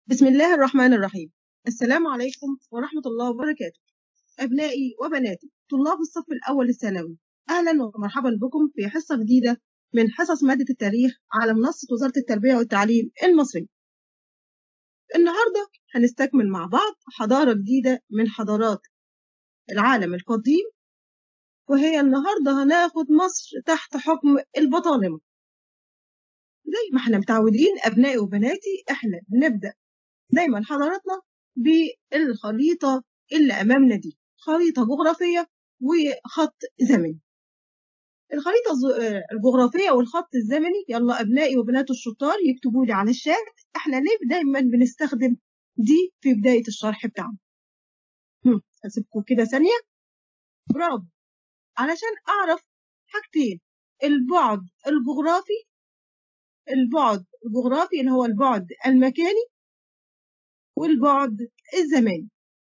بسم الله الرحمن الرحيم السلام عليكم ورحمة الله وبركاته أبنائي وبناتي طلاب الصف الأول الثانوي أهلا ومرحبا بكم في حصة جديدة من حصص مادة التاريخ على منصة وزارة التربية والتعليم المصري النهاردة هنستكمل مع بعض حضارة جديدة من حضارات العالم القديم وهي النهاردة هناخد مصر تحت حكم البطالمة زي ما احنا متعودين أبنائي وبناتي احنا بنبدأ دايما حضارتنا بالخريطة اللي أمامنا دي خريطة جغرافية وخط زمني الخريطة الجغرافية والخط الزمني يلا أبنائي وبنات الشطار يكتبوا لي على الشات احنا ليه دايما بنستخدم دي في بداية الشرح بتاعنا هسيبكم كده ثانية برافو علشان أعرف حاجتين البعد الجغرافي البعد الجغرافي اللي هو البعد المكاني والبعد الزماني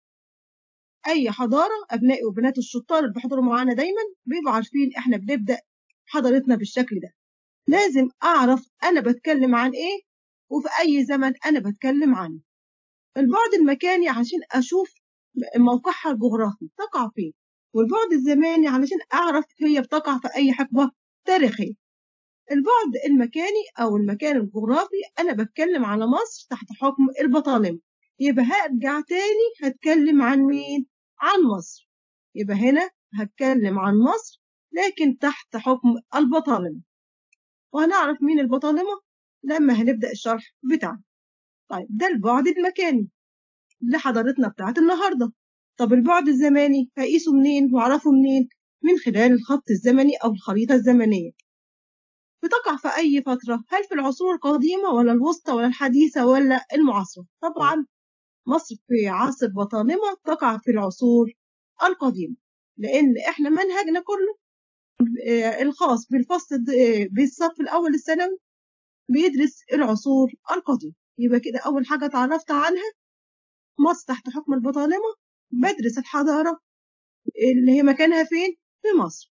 اي حضاره ابنائي وبنات الشطار اللي بيحضروا معانا دايما بيبقوا عارفين احنا بنبدا حضارتنا بالشكل ده لازم اعرف انا بتكلم عن ايه وفي اي زمن انا بتكلم عنه البعد المكاني عشان اشوف موقعها الجغرافي تقع فين والبعد الزماني علشان اعرف هي بتقع في اي حقبه تاريخيه البعد المكاني او المكان الجغرافي انا بتكلم على مصر تحت حكم البطالمه يبقى هرجع تاني هتكلم عن مين؟ عن مصر يبقى هنا هتكلم عن مصر لكن تحت حكم البطالمة وهنعرف مين البطالمة لما هنبدأ الشرح بتاعنا طيب ده البعد المكاني لحضارتنا بتاعت النهاردة طب البعد الزماني هقيسه منين واعرفه منين من خلال الخط الزمني أو الخريطة الزمنية بتقع في أي فترة هل في العصور القديمة ولا الوسطى ولا الحديثة ولا المعاصرة طبعا مصر في عصر بطالمة تقع في العصور القديمة لأن إحنا منهجنا كله الخاص بالفصل بالصف الأول الثانوي بيدرس العصور القديمة يبقى كده أول حاجة اتعرفت عنها مصر تحت حكم البطالمة بدرس الحضارة اللي هي مكانها فين في مصر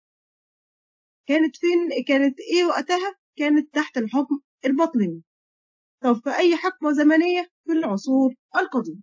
كانت فين كانت ايه وقتها كانت تحت الحكم البطلمي طب في أي حقبة زمنية في العصور القديمة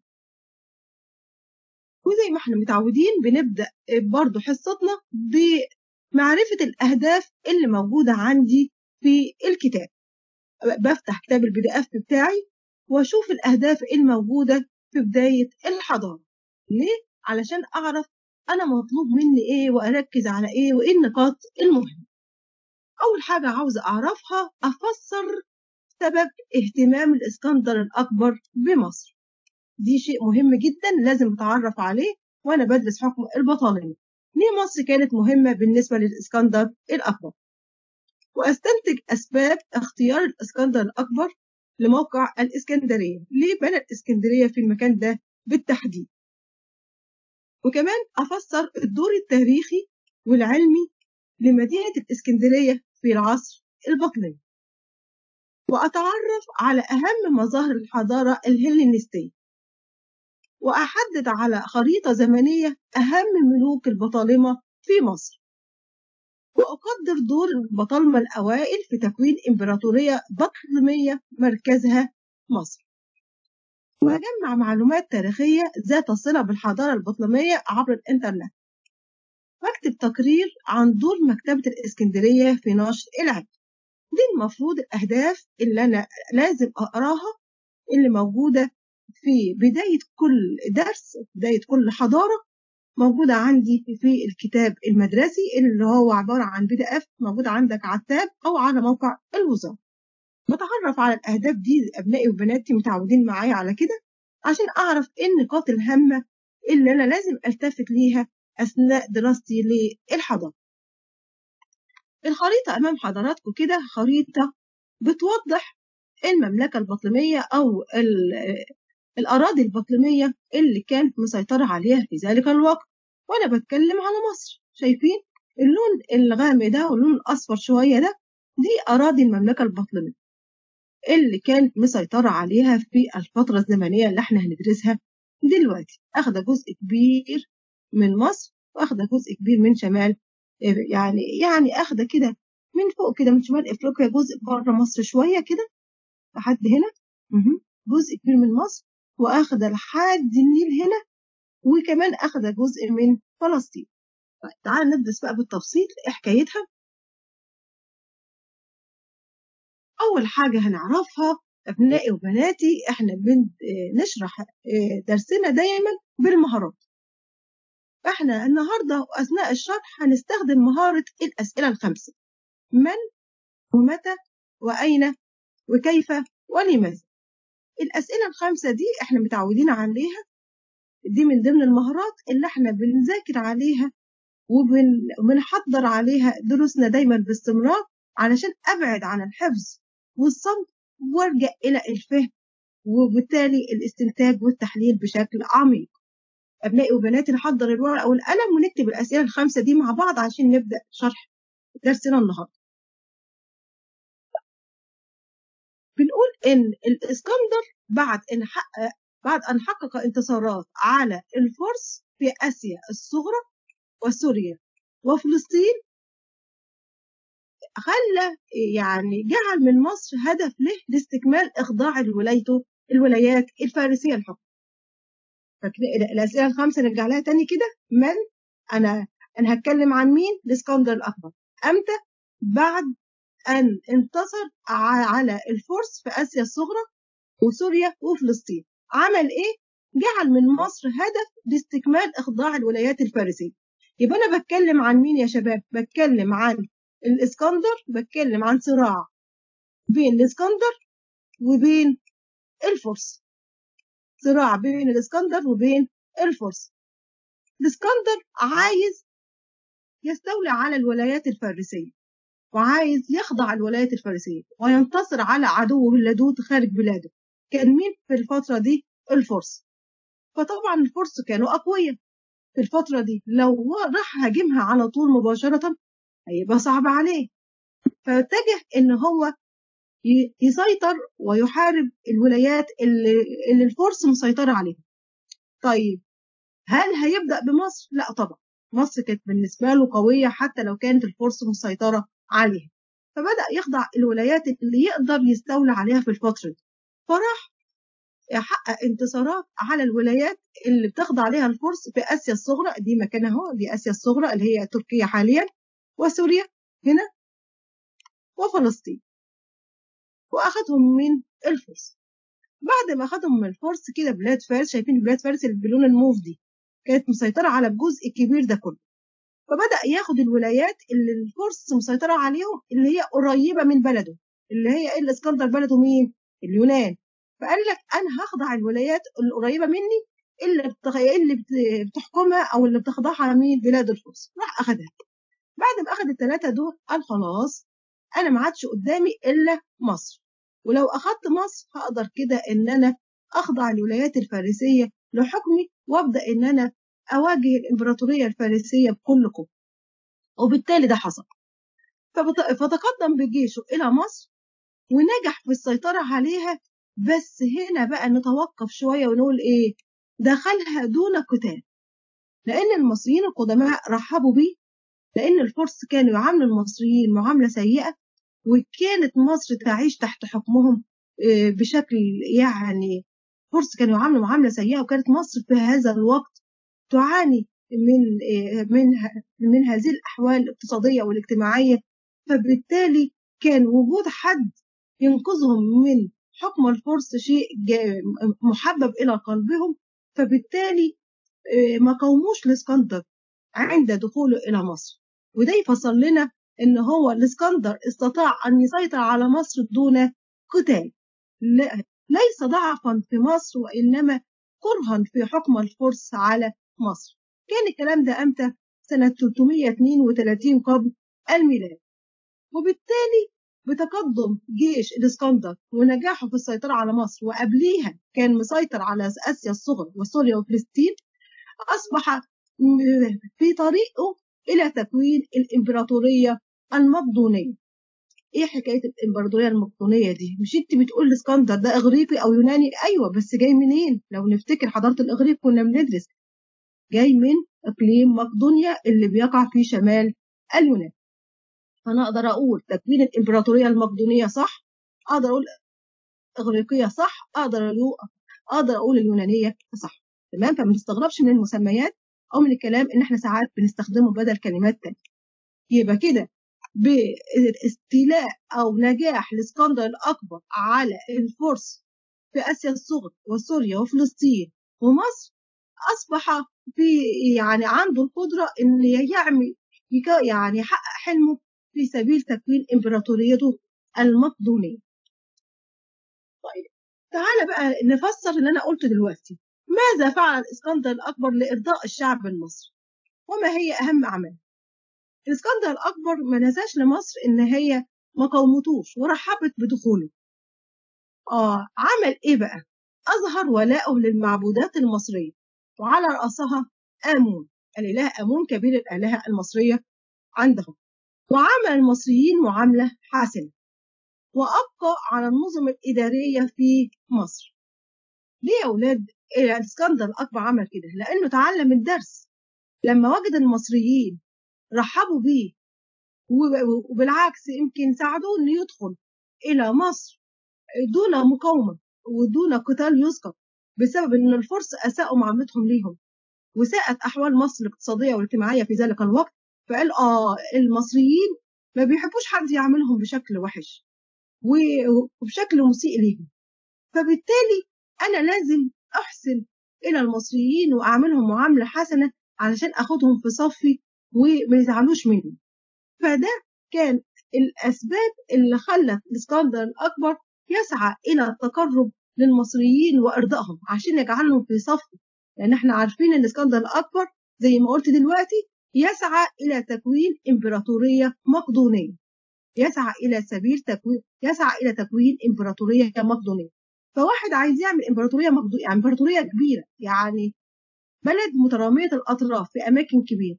وزي ما احنا متعودين بنبدأ برضو حصتنا بمعرفة الأهداف اللي موجودة عندي في الكتاب بفتح كتاب البي دي اف بتاعي واشوف الأهداف الموجودة في بداية الحضارة ليه؟ علشان أعرف أنا مطلوب مني إيه وأركز على إيه وإيه النقاط المهمة أول حاجة عاوزة أعرفها أفسر سبب اهتمام الإسكندر الأكبر بمصر دي شيء مهم جدا لازم أتعرف عليه وأنا بدرس حكم البطالمة ليه مصر كانت مهمة بالنسبة للإسكندر الأكبر وأستنتج أسباب اختيار الإسكندر الأكبر لموقع الإسكندرية ليه بنى الإسكندرية في المكان ده بالتحديد وكمان أفسر الدور التاريخي والعلمي لمدينة الإسكندرية في العصر البطلمي وأتعرف على أهم مظاهر الحضارة الهلينستية وأحدد على خريطة زمنية أهم ملوك البطالمة في مصر وأقدر دور البطالمة الأوائل في تكوين إمبراطورية بطلمية مركزها مصر وأجمع معلومات تاريخية ذات صلة بالحضارة البطلمية عبر الإنترنت واكتب تقرير عن دور مكتبة الإسكندرية في نشر العلم دي المفروض الأهداف اللي أنا لازم أقراها اللي موجودة في بداية كل درس بداية كل حضارة موجودة عندي في الكتاب المدرسي اللي هو عبارة عن بي دي اف موجود عندك على التاب أو على موقع الوزارة بتعرف على الأهداف دي أبنائي وبناتي متعودين معايا على كده عشان أعرف إيه النقاط الهامة اللي أنا لازم ألتفت ليها أثناء دراستي للحضارة الخريطة أمام حضراتكم كده خريطة بتوضح المملكة البطلمية أو الأراضي البطلمية اللي كانت مسيطرة عليها في ذلك الوقت وأنا بتكلم على مصر شايفين اللون الغامق ده واللون الأصفر شوية ده دي أراضي المملكة البطلمية اللي كانت مسيطرة عليها في الفترة الزمنية اللي احنا هندرسها دلوقتي أخذ جزء كبير من مصر وأخذ جزء كبير من شمال يعني يعني اخده كده من فوق كده من شمال افريقيا جزء بره مصر شويه كده لحد هنا جزء كبير من مصر واخد لحد النيل هنا وكمان اخد جزء من فلسطين طيب تعال ندرس بقى بالتفصيل ايه حكايتها اول حاجه هنعرفها ابنائي وبناتي احنا بنشرح درسنا دايما بالمهارات فاحنا النهارده اثناء الشرح هنستخدم مهاره الاسئله الخمسه من ومتى واين وكيف ولماذا الاسئله الخمسه دي احنا متعودين عليها دي من ضمن المهارات اللي احنا بنذاكر عليها وبنحضر عليها دروسنا دايما باستمرار علشان ابعد عن الحفظ والصمت وارجع الى الفهم وبالتالي الاستنتاج والتحليل بشكل عميق ابنائي وبناتي نحضر الورقه والقلم ونكتب الاسئله الخمسه دي مع بعض عشان نبدا شرح درسنا النهارده بنقول ان الاسكندر بعد ان حقق بعد ان حقق انتصارات على الفرس في اسيا الصغرى وسوريا وفلسطين خلى يعني جعل من مصر هدف له لاستكمال اخضاع الولايته الولايات الفارسيه الحكم الاسئله الخمسه نرجع لها تاني كده من انا انا هتكلم عن مين الاسكندر الاكبر امتى بعد ان انتصر على الفرس في اسيا الصغرى وسوريا وفلسطين عمل ايه جعل من مصر هدف لاستكمال اخضاع الولايات الفارسيه يبقى انا بتكلم عن مين يا شباب بتكلم عن الاسكندر بتكلم عن صراع بين الاسكندر وبين الفرس صراع بين الاسكندر وبين الفرس الاسكندر عايز يستولي على الولايات الفارسية وعايز يخضع الولايات الفارسية وينتصر على عدوه اللدود خارج بلاده كان مين في الفترة دي الفرس فطبعا الفرس كانوا أقوياء في الفترة دي لو راح هاجمها على طول مباشرة هيبقى صعب عليه فاتجه ان هو يسيطر ويحارب الولايات اللي, اللي الفرس مسيطرة عليها طيب هل هيبدأ بمصر؟ لا طبعا مصر كانت بالنسبة له قوية حتى لو كانت الفرس مسيطرة عليها فبدأ يخضع الولايات اللي يقدر يستولى عليها في الفترة دي فراح يحقق انتصارات على الولايات اللي بتخضع عليها الفرس في آسيا الصغرى دي مكانها اهو دي آسيا الصغرى اللي هي تركيا حاليا وسوريا هنا وفلسطين واخدهم من الفرس بعد ما اخدهم من الفرس كده بلاد فارس شايفين بلاد فارس اللي باللون الموف دي كانت مسيطرة على الجزء الكبير ده كله فبدأ ياخد الولايات اللي الفرس مسيطرة عليهم اللي هي قريبة من بلده اللي هي الاسكندر بلده مين؟ اليونان فقال لك انا هخضع الولايات القريبة مني اللي بتخ... اللي بتحكمها او اللي بتخضعها مين؟ بلاد الفرس راح اخدها بعد ما اخد الثلاثة دول قال خلاص انا ما عادش قدامي الا مصر ولو اخدت مصر هقدر كده ان انا اخضع الولايات الفارسيه لحكمي وابدا ان انا اواجه الامبراطوريه الفارسيه بكل قوه وبالتالي ده حصل فتقدم بجيشه الى مصر ونجح في السيطره عليها بس هنا بقى نتوقف شويه ونقول ايه دخلها دون قتال لان المصريين القدماء رحبوا بيه لان الفرس كانوا يعاملوا المصريين معامله سيئه وكانت مصر تعيش تحت حكمهم بشكل يعني فرس كانوا يعاملوا معاملة سيئة وكانت مصر في هذا الوقت تعاني من من من هذه الأحوال الاقتصادية والاجتماعية فبالتالي كان وجود حد ينقذهم من حكم الفرس شيء محبب إلى قلبهم فبالتالي ما قاوموش الاسكندر عند دخوله إلى مصر وده يفسر لنا ان هو الاسكندر استطاع ان يسيطر على مصر دون قتال ليس ضعفا في مصر وانما كرها في حكم الفرس على مصر كان الكلام ده امتى سنة 332 قبل الميلاد وبالتالي بتقدم جيش الاسكندر ونجاحه في السيطرة على مصر وقبليها كان مسيطر على آسيا الصغرى وسوريا وفلسطين أصبح في طريقه إلى تكوين الإمبراطورية المقدونية ايه حكايه الامبراطوريه المقدونيه دي مش انت بتقول الاسكندر ده اغريقي او يوناني ايوه بس جاي منين لو نفتكر حضاره الاغريق كنا بندرس جاي من اقليم مقدونيا اللي بيقع في شمال اليونان فانا اقدر اقول تكوين الامبراطوريه المقدونيه صح اقدر اقول الاغريقيه صح اقدر اقدر اقول اليونانيه صح تمام فما نستغربش من المسميات او من الكلام ان احنا ساعات بنستخدمه بدل كلمات تانية يبقى كده باستيلاء او نجاح الاسكندر الاكبر على الفرس في اسيا الصغرى وسوريا وفلسطين ومصر اصبح في يعني عنده القدره ان يعمل يعني يحقق حلمه في سبيل تكوين امبراطوريته المقدونيه. طيب تعالى بقى نفسر اللي انا قلته دلوقتي. ماذا فعل الاسكندر الاكبر لارضاء الشعب المصري؟ وما هي اهم اعماله؟ الاسكندر الاكبر ما نساش لمصر ان هي ما قومتوش ورحبت بدخوله. اه عمل ايه بقى؟ اظهر ولاءه للمعبودات المصريه وعلى راسها امون الاله امون كبير الالهه المصريه عندهم وعامل المصريين معامله حسنه وابقى على النظم الاداريه في مصر. ليه يا اولاد الاسكندر الاكبر عمل كده؟ لانه تعلم الدرس لما وجد المصريين رحبوا بيه وبالعكس يمكن ساعدوه انه يدخل الى مصر دون مقاومه ودون قتال يذكر بسبب ان الفرس اساءوا معاملتهم ليهم وساءت احوال مصر الاقتصاديه والاجتماعيه في ذلك الوقت فقال اه المصريين ما بيحبوش حد يعملهم بشكل وحش وبشكل مسيء ليهم فبالتالي انا لازم احسن الى المصريين واعملهم معامله حسنه علشان اخدهم في صفي وما يزعلوش مني فده كان الاسباب اللي خلت الاسكندر الاكبر يسعى الى التقرب للمصريين وارضائهم عشان يجعلهم في صفه لان احنا عارفين ان الاسكندر الاكبر زي ما قلت دلوقتي يسعى الى تكوين امبراطوريه مقدونيه يسعى الى سبيل تكوين يسعى الى تكوين امبراطوريه مقدونيه فواحد عايز يعمل امبراطوريه مقدونيه يعني امبراطوريه كبيره يعني بلد متراميه الاطراف في اماكن كبيره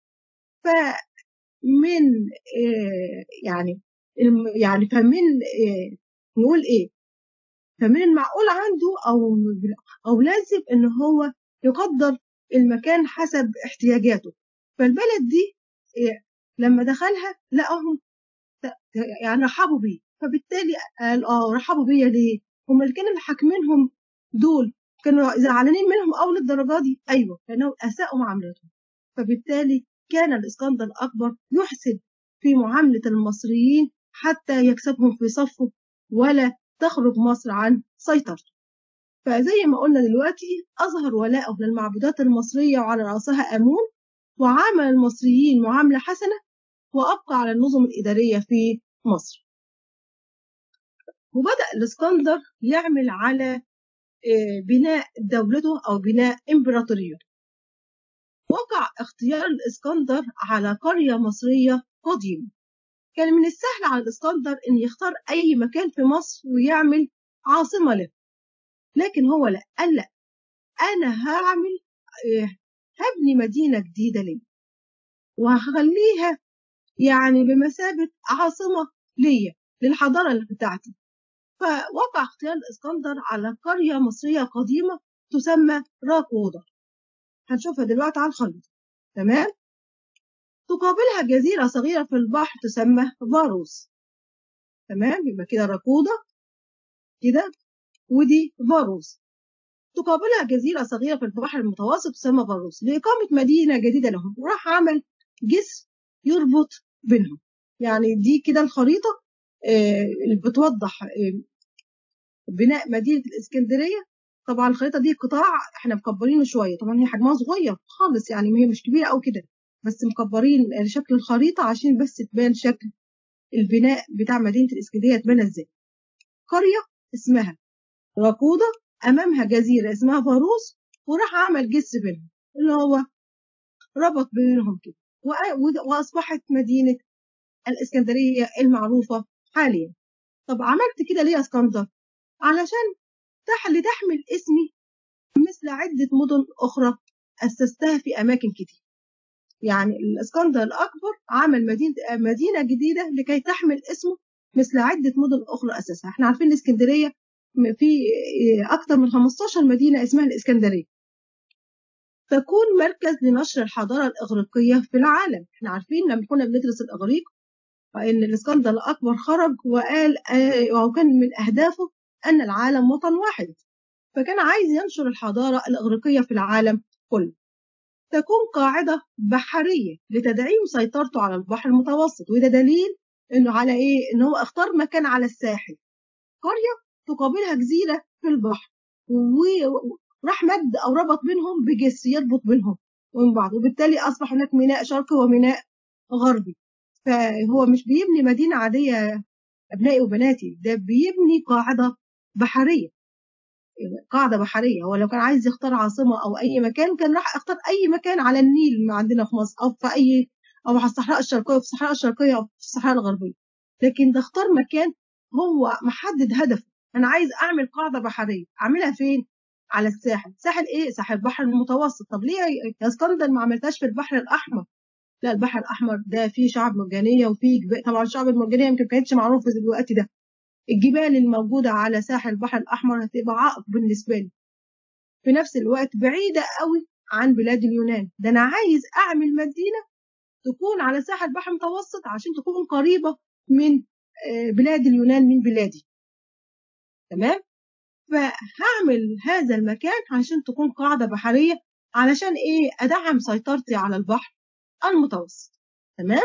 فمن آه يعني يعني فمن آه نقول ايه فمن المعقول عنده او او لازم ان هو يقدر المكان حسب احتياجاته فالبلد دي لما دخلها لقاهم يعني رحبوا بيه فبالتالي قال اه رحبوا بيا ليه؟ هم اللي كانوا حاكمينهم دول كانوا زعلانين منهم اول الدرجه دي ايوه لانهم اساءوا معاملتهم فبالتالي كان الاسكندر الاكبر يحسن في معامله المصريين حتى يكسبهم في صفه ولا تخرج مصر عن سيطرته فزي ما قلنا دلوقتي أظهر ولاءه للمعبودات المصرية وعلى رأسها أمون وعامل المصريين معاملة حسنة وأبقى على النظم الإدارية في مصر وبدأ الإسكندر يعمل على بناء دولته أو بناء إمبراطوريته وقع اختيار الإسكندر على قرية مصرية قديمة كان من السهل على الإسكندر إن يختار أي مكان في مصر ويعمل عاصمة له لكن هو لا قال لا أنا هعمل هبني مدينة جديدة لي وهخليها يعني بمثابة عاصمة ليا للحضارة بتاعتي فوقع اختيار الإسكندر على قرية مصرية قديمة تسمى راكودا هنشوفها دلوقتي على الخريطة تمام تقابلها جزيرة صغيرة في البحر تسمى فاروس تمام يبقى كده راكودا كده ودي فاروس تقابلها جزيرة صغيرة في البحر المتوسط تسمى فاروس لإقامة مدينة جديدة لهم وراح عمل جسر يربط بينهم يعني دي كده الخريطة اللي بتوضح بناء مدينة الإسكندرية طبعا الخريطة دي قطاع احنا مكبرينه شوية طبعا هي حجمها صغير خالص يعني هي مش كبيرة أو كده بس مكبرين شكل الخريطة عشان بس تبان شكل البناء بتاع مدينة الإسكندرية تبان ازاي قرية اسمها راكودا أمامها جزيرة اسمها فاروس وراح عمل جسر بينهم اللي هو ربط بينهم كده وأصبحت مدينة الإسكندرية المعروفة حاليا طب عملت كده ليه يا اسكندر علشان تحل تحمل اسمي مثل عدة مدن أخرى أسستها في أماكن كتير يعني الاسكندر الأكبر عمل مدينة مدينة جديدة لكي تحمل اسمه مثل عدة مدن أخرى أساسها احنا عارفين الإسكندرية في أكثر من 15 مدينة اسمها الإسكندرية تكون مركز لنشر الحضارة الإغريقية في العالم احنا عارفين لما كنا بندرس الإغريق فإن الإسكندر الأكبر خرج وقال وكان من أهدافه أن العالم وطن واحد فكان عايز ينشر الحضارة الإغريقية في العالم كله تكون قاعدة بحرية لتدعيم سيطرته على البحر المتوسط وده دليل إنه على إيه؟ إن هو اختار مكان على الساحل قرية تقابلها جزيرة في البحر وراح مد أو ربط بينهم بجسر يربط بينهم ومن بعض وبالتالي أصبح هناك ميناء شرقي وميناء غربي فهو مش بيبني مدينة عادية أبنائي وبناتي ده بيبني قاعدة بحرية قاعدة بحرية هو لو كان عايز يختار عاصمة أو أي مكان كان راح اختار أي مكان على النيل ما عندنا في مصر أو في أي أو على الصحراء الشرقية في الصحراء الشرقية أو في الصحراء الغربية لكن ده اختار مكان هو محدد هدفه أنا عايز أعمل قاعدة بحرية أعملها فين؟ على الساحل ساحل إيه؟ ساحل البحر المتوسط طب ليه يا اسكندر ما عملتهاش في البحر الأحمر؟ لا البحر الأحمر ده فيه شعاب مرجانية وفيه جبال طبعا الشعاب المرجانية يمكن ما كانتش معروفة في الوقت ده الجبال الموجودة على ساحل البحر الأحمر هتبقى عائق بالنسبة لي في نفس الوقت بعيدة قوي عن بلاد اليونان ده أنا عايز أعمل مدينة تكون على ساحل البحر المتوسط عشان تكون قريبة من بلاد اليونان من بلادي تمام فهعمل هذا المكان عشان تكون قاعدة بحرية علشان إيه أدعم سيطرتي على البحر المتوسط تمام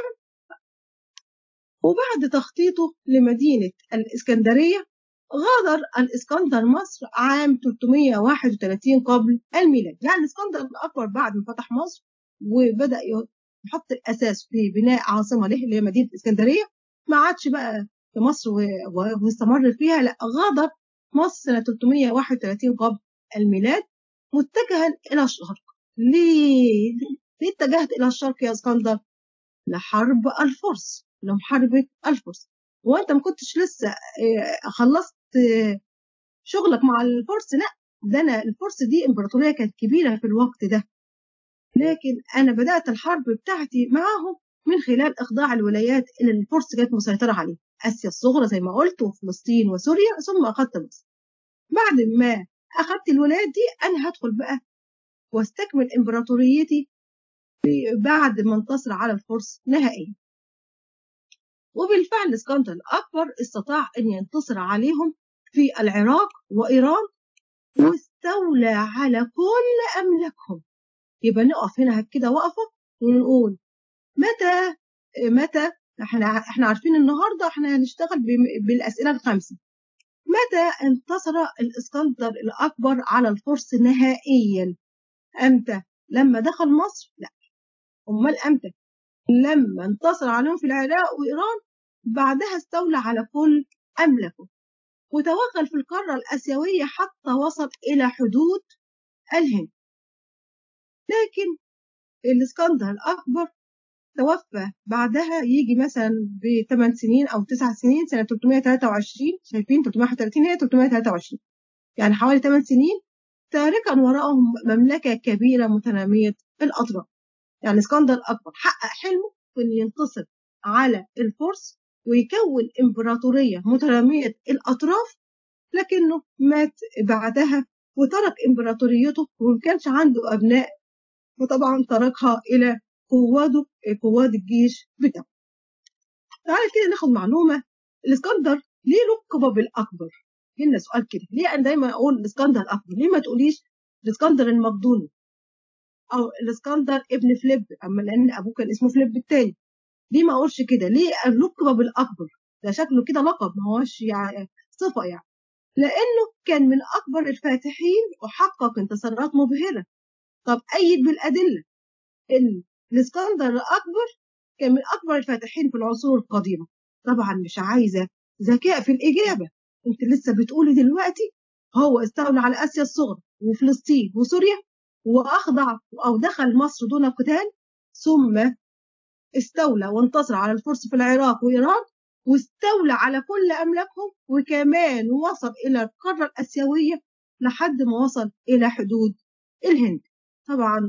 وبعد تخطيطه لمدينة الإسكندرية غادر الإسكندر مصر عام 331 قبل الميلاد يعني الإسكندر الأكبر بعد ما فتح مصر وبدأ يحط الأساس في بناء عاصمة له اللي هي مدينة الإسكندرية ما عادش بقى في مصر واستمر فيها لا غادر مصر سنة 331 قبل الميلاد متجها إلى الشرق ليه؟ ليه اتجهت إلى الشرق يا اسكندر؟ لحرب الفرس لمحاربة الفرس وانت ما كنتش لسه خلصت شغلك مع الفرس لا ده انا الفرس دي امبراطوريه كانت كبيره في الوقت ده لكن انا بدات الحرب بتاعتي معاهم من خلال اخضاع الولايات اللي الفرس كانت مسيطره عليها اسيا الصغرى زي ما قلت وفلسطين وسوريا ثم اخذت مصر بعد ما اخذت الولايات دي انا هدخل بقى واستكمل امبراطوريتي بعد ما انتصر على الفرس نهائيا وبالفعل اسكندر الأكبر استطاع أن ينتصر عليهم في العراق وإيران واستولى على كل أملاكهم يبقى نقف هنا كده وقفة ونقول متى متى احنا احنا عارفين النهارده احنا هنشتغل بالاسئله الخمسه متى انتصر الاسكندر الاكبر على الفرس نهائيا امتى لما دخل مصر لا امال امتى لما انتصر عليهم في العراق وإيران بعدها استولى على كل أملكه وتوغل في القارة الآسيوية حتى وصل إلى حدود الهند لكن الإسكندر الأكبر توفى بعدها يجي مثلا بثمان سنين أو تسع سنين سنة 323 شايفين 331 هي 323 يعني حوالي 8 سنين تاركا وراءهم مملكة كبيرة متنامية الأطراف يعني اسكندر الأكبر حقق حلمه في إنه ينتصر على الفرس ويكون إمبراطورية مترامية الأطراف لكنه مات بعدها وترك إمبراطوريته وما كانش عنده أبناء وطبعا تركها إلى قواده قواد الجيش بتاعه تعالى كده ناخد معلومة الإسكندر ليه لقب بالأكبر؟ هنا سؤال كده ليه أنا دايما أقول الإسكندر الأكبر؟ ليه ما تقوليش الإسكندر المقدوني؟ او الاسكندر ابن فليب اما لان ابوه كان اسمه فليب التاني ليه ما اقولش كده ليه لقب بالاكبر ده شكله كده لقب ما هوش يعني صفه يعني لانه كان من اكبر الفاتحين وحقق انتصارات مبهره طب ايد بالادله ان الاسكندر الاكبر كان من اكبر الفاتحين في العصور القديمه طبعا مش عايزه ذكاء في الاجابه انت لسه بتقولي دلوقتي هو استولى على اسيا الصغرى وفلسطين وسوريا وأخضع أو دخل مصر دون قتال ثم استولى وانتصر على الفرس في العراق وإيران واستولى على كل أملاكهم وكمان وصل إلى القارة الآسيوية لحد ما وصل إلى حدود الهند طبعا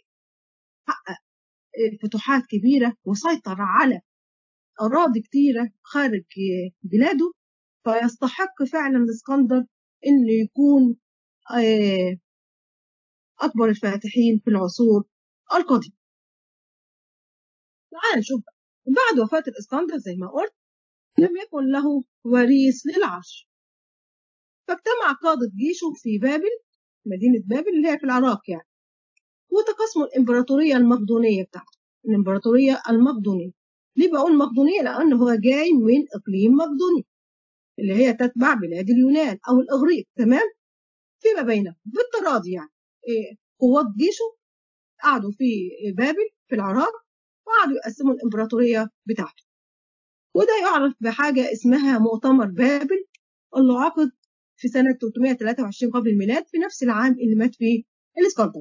حقق فتوحات كبيرة وسيطر على أراضي كتيرة خارج بلاده فيستحق فعلا الإسكندر إنه يكون أكبر الفاتحين في العصور القديمة. تعال نشوف بعد وفاة الإسكندر زي ما قلت لم يكن له وريث للعرش فاجتمع قادة جيشه في بابل مدينة بابل اللي هي في العراق يعني وتقاسموا الإمبراطورية المقدونية بتاعته الإمبراطورية المقدونية ليه بقول مقدونية لأن هو جاي من إقليم مقدوني اللي هي تتبع بلاد اليونان أو الإغريق تمام فيما بينهم بالتراضي يعني إيه قوات جيشه قعدوا في بابل في العراق وقعدوا يقسموا الإمبراطورية بتاعته وده يعرف بحاجة اسمها مؤتمر بابل اللي عقد في سنة 323 قبل الميلاد في نفس العام اللي مات فيه الإسكندر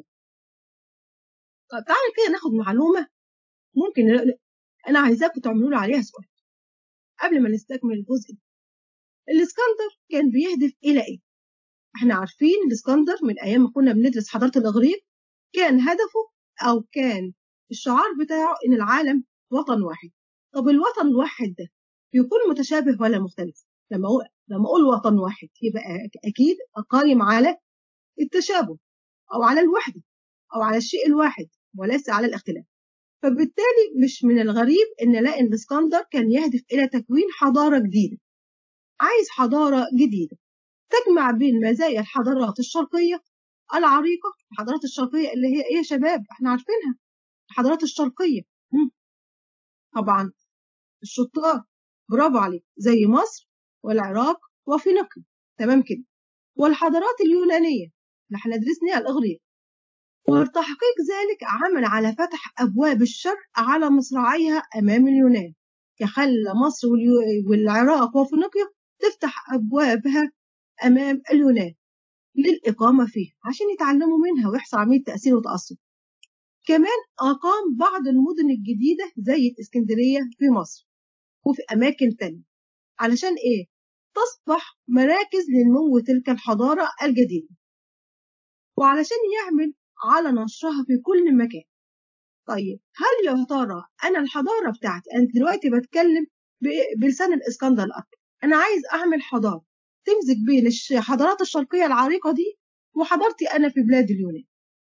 طب تعالى كده ناخد معلومة ممكن أنا عايزاكم تعملوا لي عليها سؤال قبل ما نستكمل الجزء ده الإسكندر كان بيهدف إلى إيه؟ إحنا عارفين الإسكندر من أيام ما كنا بندرس حضارة الإغريق كان هدفه أو كان الشعار بتاعه إن العالم وطن واحد طب الوطن الواحد ده يكون متشابه ولا مختلف؟ لما أقول لما أقول وطن واحد يبقى أكيد قايم على التشابه أو على الوحدة أو على الشيء الواحد وليس على الاختلاف فبالتالي مش من الغريب ان نلاقي ان الاسكندر كان يهدف الى تكوين حضاره جديده عايز حضاره جديده تجمع بين مزايا الحضارات الشرقيه العريقه الحضارات الشرقيه اللي هي ايه يا شباب احنا عارفينها الحضارات الشرقيه مم. طبعا الشطار برافو عليك زي مصر والعراق وفينيقيا تمام كده والحضارات اليونانيه اللي احنا درسناها الاغريق وتحقيق ذلك عمل على فتح أبواب الشرق على مصراعيها أمام اليونان يخلى مصر والعراق وفينيقيا تفتح أبوابها أمام اليونان للإقامة فيها عشان يتعلموا منها ويحصل عملية تأثير وتأثر كمان أقام بعض المدن الجديدة زي الإسكندرية في مصر وفي أماكن تانية علشان إيه؟ تصبح مراكز لنمو تلك الحضارة الجديدة وعلشان يعمل على نشرها في كل مكان طيب هل يا ترى انا الحضاره بتاعتي انا دلوقتي بتكلم بلسان الاسكندر الاكبر انا عايز اعمل حضاره تمزج بين الحضارات الشرقيه العريقه دي وحضارتي انا في بلاد اليونان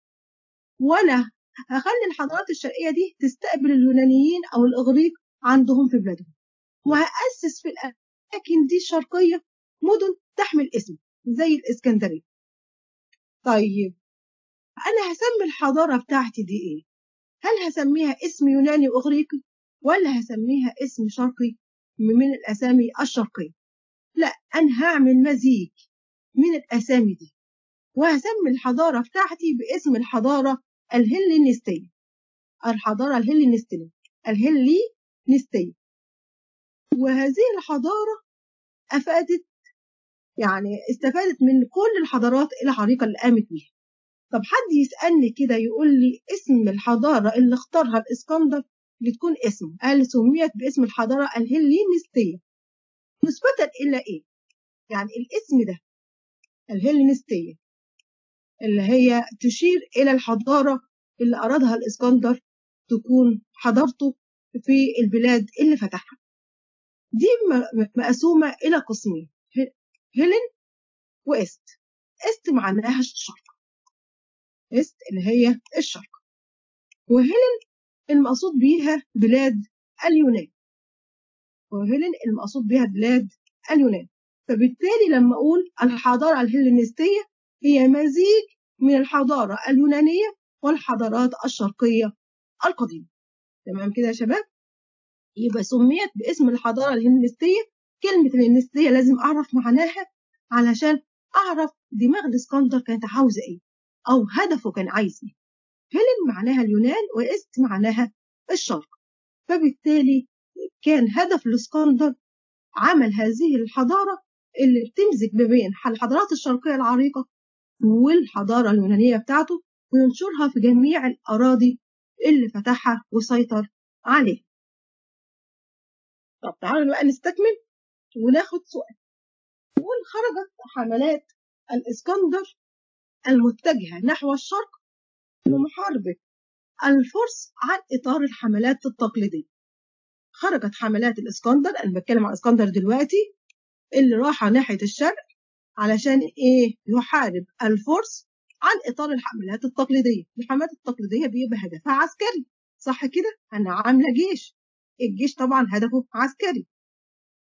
وانا هخلي الحضارات الشرقيه دي تستقبل اليونانيين او الاغريق عندهم في بلادهم وهاسس في الاماكن دي الشرقيه مدن تحمل اسم زي الاسكندريه طيب أنا هسمي الحضارة بتاعتي دي إيه؟ هل هسميها اسم يوناني وإغريقي ولا هسميها اسم شرقي من الأسامي الشرقية؟ لا أنا هعمل مزيج من الأسامي دي وهسمي الحضارة بتاعتي باسم الحضارة الهلينستية الحضارة الهلينستية الهلينستية وهذه الحضارة أفادت يعني استفادت من كل الحضارات العريقة اللي قامت بيها طب حد يسألني كده يقول لي اسم الحضارة اللي اختارها الإسكندر لتكون اسم قال سميت باسم الحضارة الهلينستية نسبة إلى إيه؟ يعني الاسم ده الهلينستية اللي هي تشير إلى الحضارة اللي أرادها الإسكندر تكون حضارته في البلاد اللي فتحها دي مقسومة إلى قسمين هيلين وإست إست معناها الشرق إست اللي هي الشرق وهيلين المقصود بيها بلاد اليونان وهيلين المقصود بيها بلاد اليونان فبالتالي لما أقول الحضارة الهلينستية هي مزيج من الحضارة اليونانية والحضارات الشرقية القديمة تمام كده يا شباب يبقى سميت باسم الحضارة الهلينستية كلمة الهلينستية لازم أعرف معناها علشان أعرف دماغ الإسكندر كانت عاوزة إيه أو هدفه كان عايز إيه هيلين معناها اليونان وإست معناها الشرق فبالتالي كان هدف الإسكندر عمل هذه الحضارة اللي بتمزج ما بين الحضارات الشرقية العريقة والحضارة اليونانية بتاعته وينشرها في جميع الأراضي اللي فتحها وسيطر عليها طب تعالوا بقى نستكمل وناخد سؤال نقول خرجت حملات الإسكندر المتجهة نحو الشرق لمحاربة الفرس عن إطار الحملات التقليدية خرجت حملات الإسكندر أنا بتكلم عن الإسكندر دلوقتي اللي راح ناحية الشرق علشان إيه يحارب الفرس عن إطار الحملات التقليدية الحملات التقليدية بيبقى هدفها عسكري صح كده أنا عاملة جيش الجيش طبعا هدفه عسكري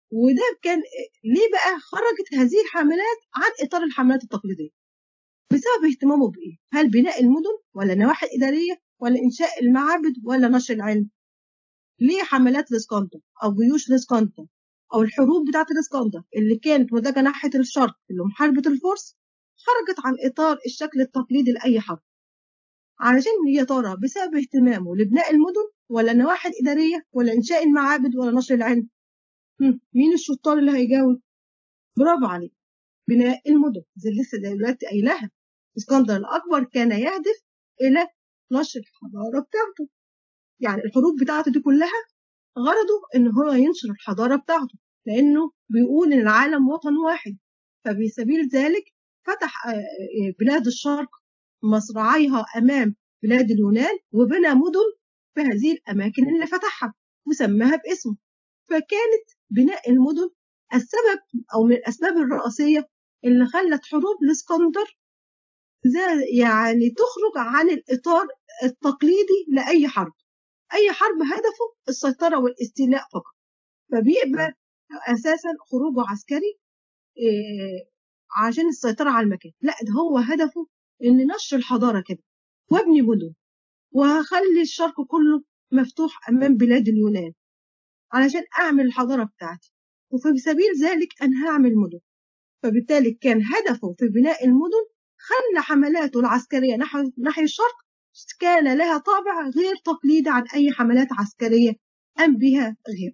وده كان ليه بقى خرجت هذه الحملات عن إطار الحملات التقليدية بسبب اهتمامه بإيه؟ هل بناء المدن ولا النواحي الإدارية ولا إنشاء المعابد ولا نشر العلم؟ ليه حملات الإسكندر أو جيوش الإسكندر أو الحروب بتاعة الإسكندر اللي كانت متجهة ناحية الشرق اللي محاربة الفرس خرجت عن إطار الشكل التقليدي لأي حرب علشان يا ترى بسبب اهتمامه لبناء المدن ولا النواحي الإدارية ولا إنشاء المعابد ولا نشر العلم مين الشطار اللي هيجاوب برافو عليك بناء المدن زي لسه دلوقتي قايلها اسكندر الأكبر كان يهدف إلى نشر الحضارة بتاعته يعني الحروب بتاعته دي كلها غرضه إن هو ينشر الحضارة بتاعته لأنه بيقول إن العالم وطن واحد فبسبيل ذلك فتح بلاد الشرق مصراعيها أمام بلاد اليونان وبنى مدن في هذه الأماكن اللي فتحها وسماها باسمه فكانت بناء المدن السبب أو من الأسباب الرئيسية اللي خلت حروب الإسكندر يعني تخرج عن الإطار التقليدي لأي حرب أي حرب هدفه السيطرة والاستيلاء فقط فبيبقى أساسا خروجه عسكري إيه عشان السيطرة على المكان لا ده هو هدفه إن نشر الحضارة كده وابني مدن وهخلي الشرق كله مفتوح أمام بلاد اليونان علشان أعمل الحضارة بتاعتي وفي سبيل ذلك أنا هعمل مدن فبالتالي كان هدفه في بناء المدن خلى حملاته العسكرية نحو ناحية الشرق كان لها طابع غير تقليدي عن أي حملات عسكرية قام بها غير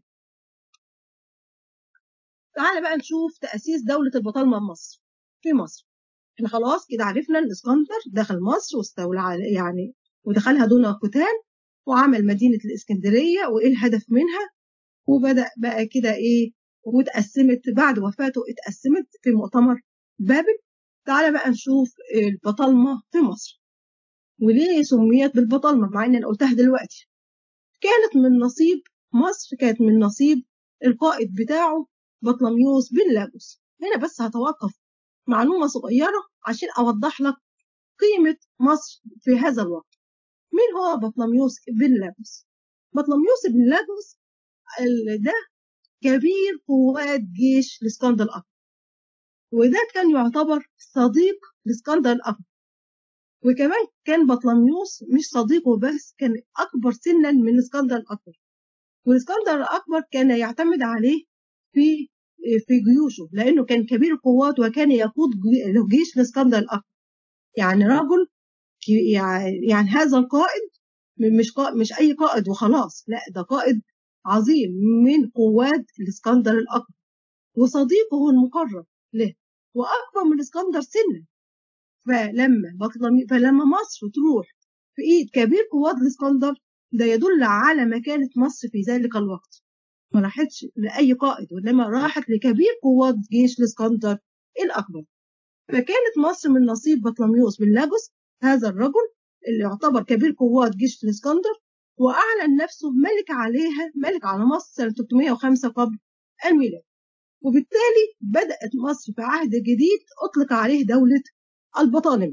تعال بقى نشوف تأسيس دولة البطالمة مصر في مصر احنا خلاص كده عرفنا ان اسكندر دخل مصر واستولى على يعني ودخلها دون قتال وعمل مدينة الإسكندرية وإيه الهدف منها وبدأ بقى كده إيه واتقسمت بعد وفاته اتقسمت في مؤتمر بابل تعالى بقى نشوف البطالمة في مصر وليه سميت بالبطالمة مع إن أنا قلتها دلوقتي كانت من نصيب مصر كانت من نصيب القائد بتاعه بطلميوس بن لاجوس هنا بس هتوقف معلومة صغيرة عشان أوضح لك قيمة مصر في هذا الوقت مين هو بطلميوس بن لاجوس بطلميوس بن لاجوس ده كبير قوات جيش الاسكندر الأكبر وده كان يعتبر صديق الاسكندر الأكبر وكمان كان بطلميوس مش صديقه بس كان أكبر سنا من الاسكندر الأكبر والاسكندر الأكبر كان يعتمد عليه في في جيوشه لأنه كان كبير القوات وكان يقود جيش الاسكندر الأكبر يعني رجل يعني هذا القائد مش قائد مش أي قائد وخلاص لا ده قائد عظيم من قوات الاسكندر الأكبر وصديقه المقرب له وأكبر من الاسكندر سنا فلما بطلمي فلما مصر تروح في إيد كبير قوات الاسكندر ده يدل على مكانة مصر في ذلك الوقت ما راحتش لأي قائد وإنما راحت لكبير قوات جيش الاسكندر الأكبر فكانت مصر من نصيب بطلميوس بن لاجوس هذا الرجل اللي يعتبر كبير قوات جيش الاسكندر وأعلن نفسه ملك عليها ملك على مصر سنة 305 قبل الميلاد وبالتالي بدأت مصر في عهد جديد أطلق عليه دولة البطالمة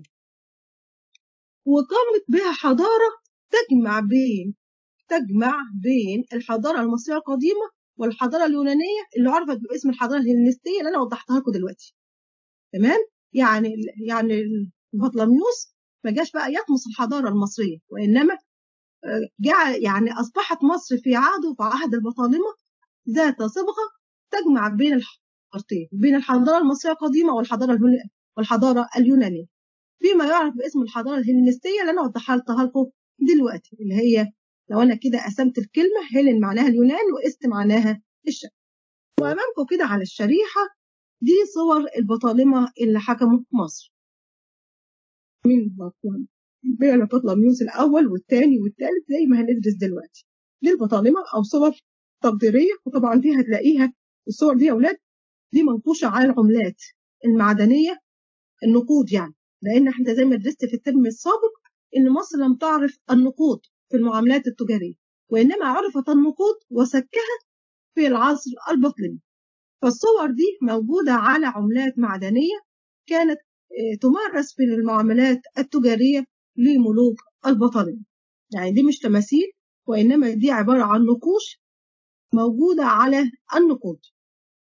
وقامت بها حضارة تجمع بين تجمع بين الحضارة المصرية القديمة والحضارة اليونانية اللي عرفت باسم الحضارة الهلينستية اللي أنا وضحتها لكم دلوقتي تمام يعني يعني بطلميوس ما جاش بقى يطمس الحضارة المصرية وإنما جعل يعني أصبحت مصر في عهده في عهد البطالمة ذات صبغة تجمع بين الحضارتين بين الحضارة المصرية القديمة والحضارة والحضارة اليونانية فيما يعرف باسم الحضارة الهلينستية اللي أنا وضحتها لكم دلوقتي اللي هي لو أنا كده قسمت الكلمة هيلين معناها اليونان وإست معناها الشرق وأمامكم كده على الشريحة دي صور البطالمة اللي حكموا مصر مين بطلم بيعلى بطلميوس الأول والثاني والثالث زي ما هندرس دلوقتي دي البطالمة أو صور تقديرية وطبعا دي هتلاقيها الصور دي يا أولاد دي منقوشة على العملات المعدنية النقود يعني لأن احنا زي ما درست في الترم السابق إن مصر لم تعرف النقود في المعاملات التجارية وإنما عرفت النقود وسكها في العصر البطلمي فالصور دي موجودة على عملات معدنية كانت تمارس في المعاملات التجارية لملوك البطالمة يعني دي مش تماثيل وإنما دي عبارة عن نقوش موجودة على النقود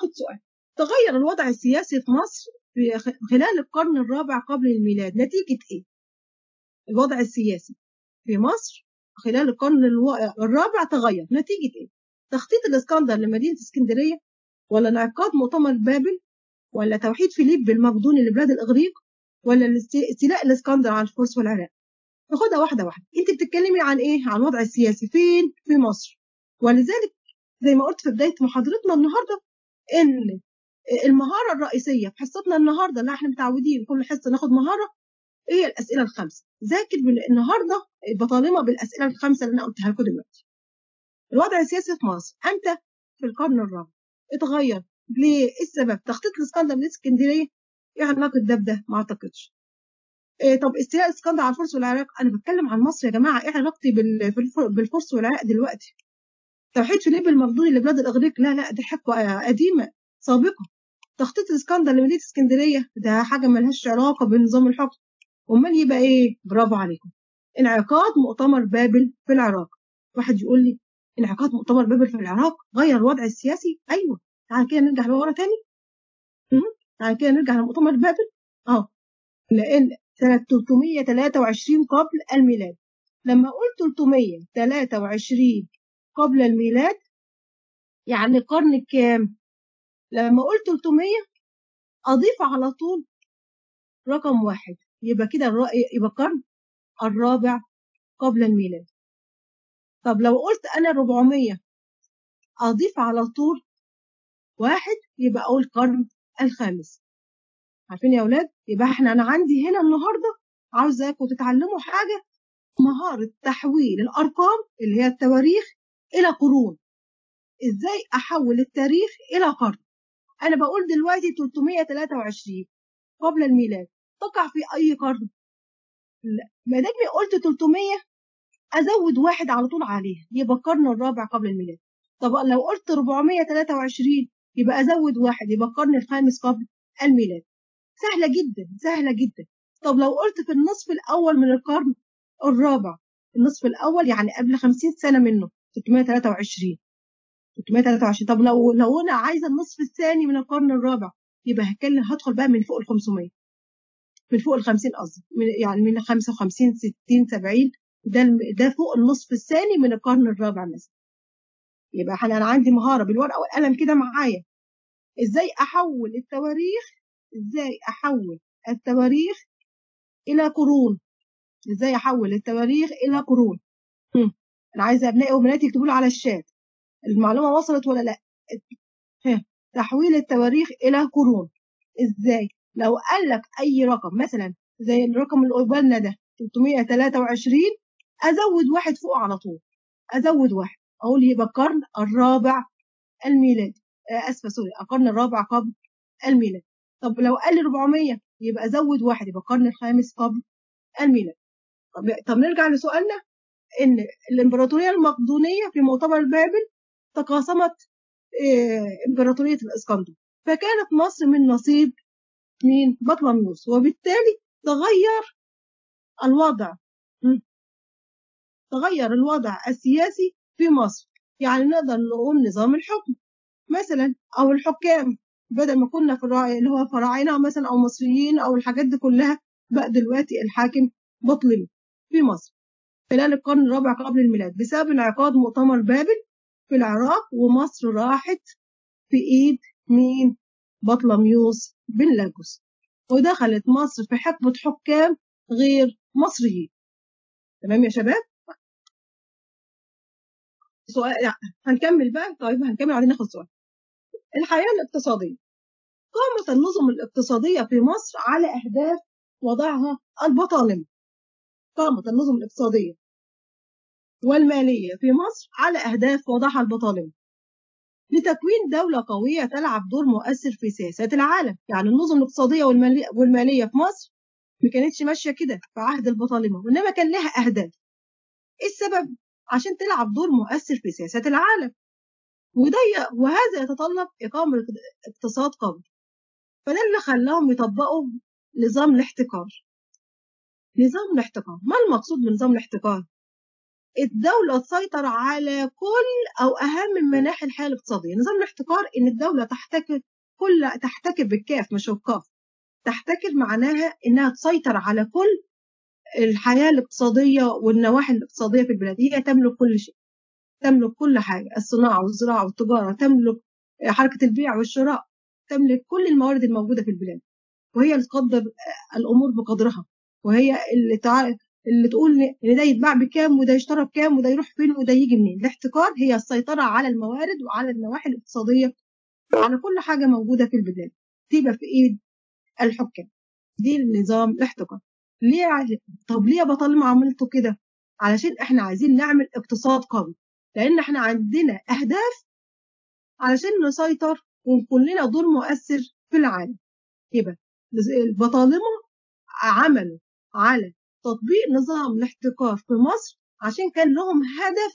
ناخد سؤال تغير الوضع السياسي في مصر في خلال القرن الرابع قبل الميلاد نتيجة إيه؟ الوضع السياسي في مصر خلال القرن الرابع تغير نتيجة إيه؟ تخطيط الإسكندر لمدينة اسكندرية ولا انعقاد مؤتمر بابل ولا توحيد فيليب المقدوني لبلاد الإغريق ولا استيلاء الإسكندر على الفرس والعراق ناخدها واحدة واحدة أنت بتتكلمي عن إيه؟ عن الوضع السياسي فين؟ في مصر ولذلك زي ما قلت في بداية محاضرتنا النهاردة إن المهارة الرئيسية في حصتنا النهاردة اللي احنا متعودين كل حصة ناخد مهارة هي الأسئلة الخمسة ذاكر النهاردة بطالمة بالأسئلة الخمسة اللي أنا قلتها لكم دلوقتي الوضع السياسي في مصر أمتى؟ في القرن الرابع اتغير ليه؟ إيه السبب؟ تخطيط الإسكندر لإسكندرية يعني ناقد ده بده ما أعتقدش إيه طب استيلاء الإسكندر على الفرس والعراق أنا بتكلم عن مصر يا جماعة إيه علاقتي بالفرس والعراق دلوقتي؟ توحيد فيليب المقدوني لبلاد الإغريق لا لا دي حقبة قديمة سابقة تخطيط الإسكندر لمدينة اسكندرية ده حاجة ملهاش علاقة بنظام الحكم أمال يبقى إيه؟ برافو عليكم انعقاد مؤتمر بابل في العراق واحد يقول لي انعقاد مؤتمر بابل في العراق غير الوضع السياسي ايوه تعال كده نرجع لورا تاني تعال كده نرجع لمؤتمر بابل اه لان سنة 323 قبل الميلاد لما قلت 323 قبل الميلاد يعني القرن الكام لما قلت 300 أضيف على طول رقم واحد يبقى كده يبقى القرن الرابع قبل الميلاد طب لو قلت أنا 400 أضيف على طول واحد يبقى أقول القرن الخامس عارفين يا أولاد يبقى احنا أنا عندي هنا النهاردة عاوزاكم تتعلموا حاجة مهارة تحويل الأرقام اللي هي التواريخ إلى قرون إزاي أحول التاريخ إلى قرن أنا بقول دلوقتي 323 قبل الميلاد تقع في أي قرن لا ما دام قلت 300 أزود واحد على طول عليها يبقى القرن الرابع قبل الميلاد طب لو قلت 423 يبقى أزود واحد يبقى القرن الخامس قبل الميلاد سهلة جدا سهلة جدا طب لو قلت في النصف الأول من القرن الرابع النصف الأول يعني قبل 50 سنة منه 623 623 طب لو لو انا عايزه النصف الثاني من القرن الرابع يبقى هتكلم هدخل بقى من فوق ال 500 من فوق ال 50 قصدي يعني من 55 60 70 ده ده فوق النصف الثاني من القرن الرابع مثلا يبقى انا عندي مهاره بالورقه والقلم كده معايا ازاي احول التواريخ ازاي احول التواريخ الى قرون ازاي احول التواريخ الى قرون انا عايزه ابنائي وبناتي يكتبوا لي على الشات المعلومه وصلت ولا لا تحويل التواريخ الى قرون ازاي لو قال لك اي رقم مثلا زي الرقم اللي قبالنا ده 323 ازود واحد فوق على طول ازود واحد اقول يبقى القرن الرابع الميلادي اسفه سوري القرن الرابع قبل الميلاد طب لو قال لي 400 يبقى ازود واحد يبقى القرن الخامس قبل الميلاد طب, طب نرجع لسؤالنا ان الامبراطوريه المقدونيه في مؤتمر بابل تقاسمت امبراطوريه الاسكندر فكانت مصر من نصيب مين بطلميوس وبالتالي تغير الوضع تغير الوضع السياسي في مصر يعني نقدر نقول نظام الحكم مثلا او الحكام بدل ما كنا في اللي هو فراعنه مثلا او مصريين او الحاجات دي كلها بقى دلوقتي الحاكم بطلمي في مصر خلال القرن الرابع قبل الميلاد بسبب انعقاد مؤتمر بابل في العراق ومصر راحت في ايد مين بطلميوس بن لاجوس ودخلت مصر في حقبة حكام غير مصريين تمام يا شباب سؤال يعني هنكمل بقى طيب هنكمل بعدين ناخد سؤال الحياة الاقتصادية قامت النظم الاقتصادية في مصر على أهداف وضعها البطالمة قامت النظم الاقتصادية والمالية في مصر على أهداف وضعها البطالمة لتكوين دولة قوية تلعب دور مؤثر في سياسات العالم يعني النظم الاقتصادية والمالية في مصر ما كانتش ماشية كده في عهد البطالمة وإنما كان لها أهداف إيه السبب؟ عشان تلعب دور مؤثر في سياسات العالم وده وهذا يتطلب إقامة اقتصاد قوي فده اللي خلاهم يطبقوا نظام الاحتكار نظام الاحتكار ما المقصود من نظام الاحتكار الدولة تسيطر على كل أو أهم مناحي الحياة الاقتصادية نظام الاحتكار إن الدولة تحتكر كل تحتكر بالكاف مش القاف تحتكر معناها إنها تسيطر على كل الحياة الاقتصادية والنواحي الاقتصادية في البلاد هي تملك كل شيء تملك كل حاجة الصناعة والزراعة والتجارة تملك حركة البيع والشراء تملك كل الموارد الموجودة في البلاد وهي اللي تقدر الأمور بقدرها وهي اللي تع... اللي تقول ان ده يتباع بكام وده يشترى بكام وده يروح فين وده يجي منين الاحتكار هي السيطرة على الموارد وعلى النواحي الاقتصادية وعلى كل حاجة موجودة في البلاد تبقى في ايد الحكام دي النظام الاحتكار ليه عايز طب ليه يا بطالما عملتوا كده علشان احنا عايزين نعمل اقتصاد قوي لان احنا عندنا اهداف علشان نسيطر ويكون لنا دور مؤثر في العالم يبقى البطالمه عملوا على تطبيق نظام الاحتكار في مصر عشان كان لهم هدف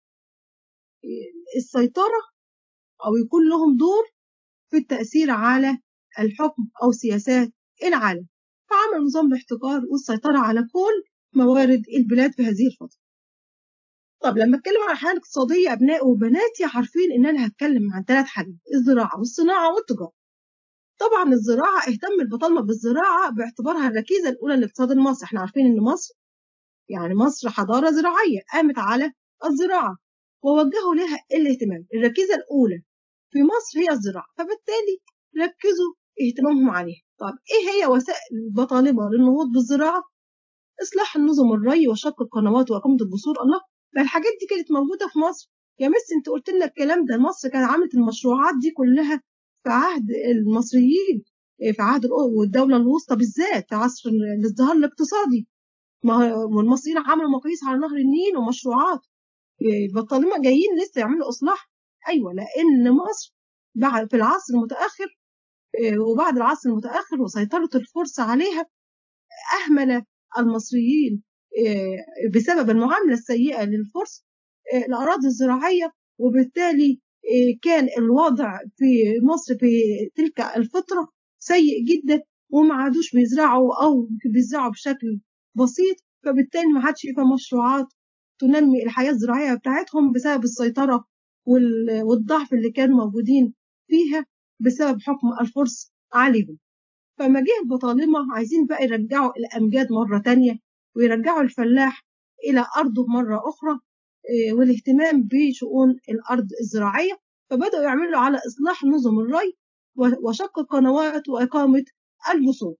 السيطرة أو يكون لهم دور في التأثير على الحكم أو سياسات العالم فعمل نظام الاحتكار والسيطرة على كل موارد البلاد في هذه الفترة طب لما اتكلم عن الحياة الاقتصادية أبنائي وبناتي عارفين إن أنا هتكلم عن ثلاث حاجات الزراعة والصناعة والتجارة طبعا الزراعة اهتم البطالمة بالزراعة باعتبارها الركيزة الأولى لاقتصاد مصر احنا عارفين إن مصر يعني مصر حضارة زراعية قامت على الزراعة ووجهوا لها الاهتمام الركيزة الأولى في مصر هي الزراعة فبالتالي ركزوا اهتمامهم عليها طب ايه هي وسائل البطالمة للنهوض بالزراعة اصلاح النظم الري وشق القنوات واقامة الجسور الله ما الحاجات دي كانت موجودة في مصر يا مس انت قلت لنا الكلام ده مصر كانت عملت المشروعات دي كلها في عهد المصريين في عهد والدولة الوسطى بالذات في عصر الازدهار الاقتصادي ما المصريين عملوا مقاييس على نهر النيل ومشروعات البطالمة جايين لسه يعملوا إصلاح أيوة لأن مصر بعد في العصر المتأخر وبعد العصر المتأخر وسيطرة الفرس عليها أهمل المصريين بسبب المعاملة السيئة للفرس الأراضي الزراعية وبالتالي كان الوضع في مصر في تلك الفترة سيء جدا وما عادوش بيزرعوا أو بيزرعوا بشكل بسيط فبالتالي ما عادش يبقى مشروعات تنمي الحياة الزراعية بتاعتهم بسبب السيطرة والضعف اللي كانوا موجودين فيها بسبب حكم الفرس عليهم فما جه البطالمة عايزين بقى يرجعوا الأمجاد مرة تانية ويرجعوا الفلاح إلى أرضه مرة أخرى والاهتمام بشؤون الأرض الزراعية فبدأوا يعملوا على إصلاح نظم الري وشق القنوات وإقامة الجسور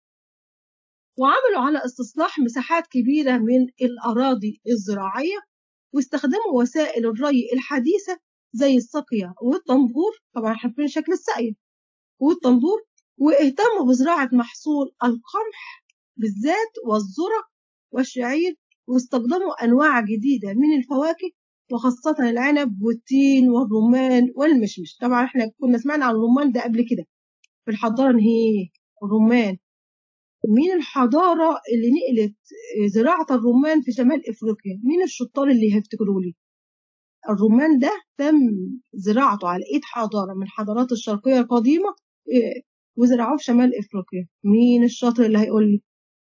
وعملوا على استصلاح مساحات كبيرة من الأراضي الزراعية واستخدموا وسائل الري الحديثة زي السقية والطنبور طبعا عارفين شكل السقية والطنبور واهتموا بزراعة محصول القمح بالذات والذرة والشعير واستخدموا أنواع جديدة من الفواكه وخاصة العنب والتين والرمان والمشمش طبعا احنا كنا سمعنا عن الرمان ده قبل كده في الحضارة هي الرمان مين الحضارة اللي نقلت زراعة الرمان في شمال إفريقيا مين الشطار اللي هيفتكروا لي الرمان ده تم زراعته على إيد حضارة من الحضارات الشرقية القديمة وزرعوه في شمال إفريقيا مين الشاطر اللي هيقول لي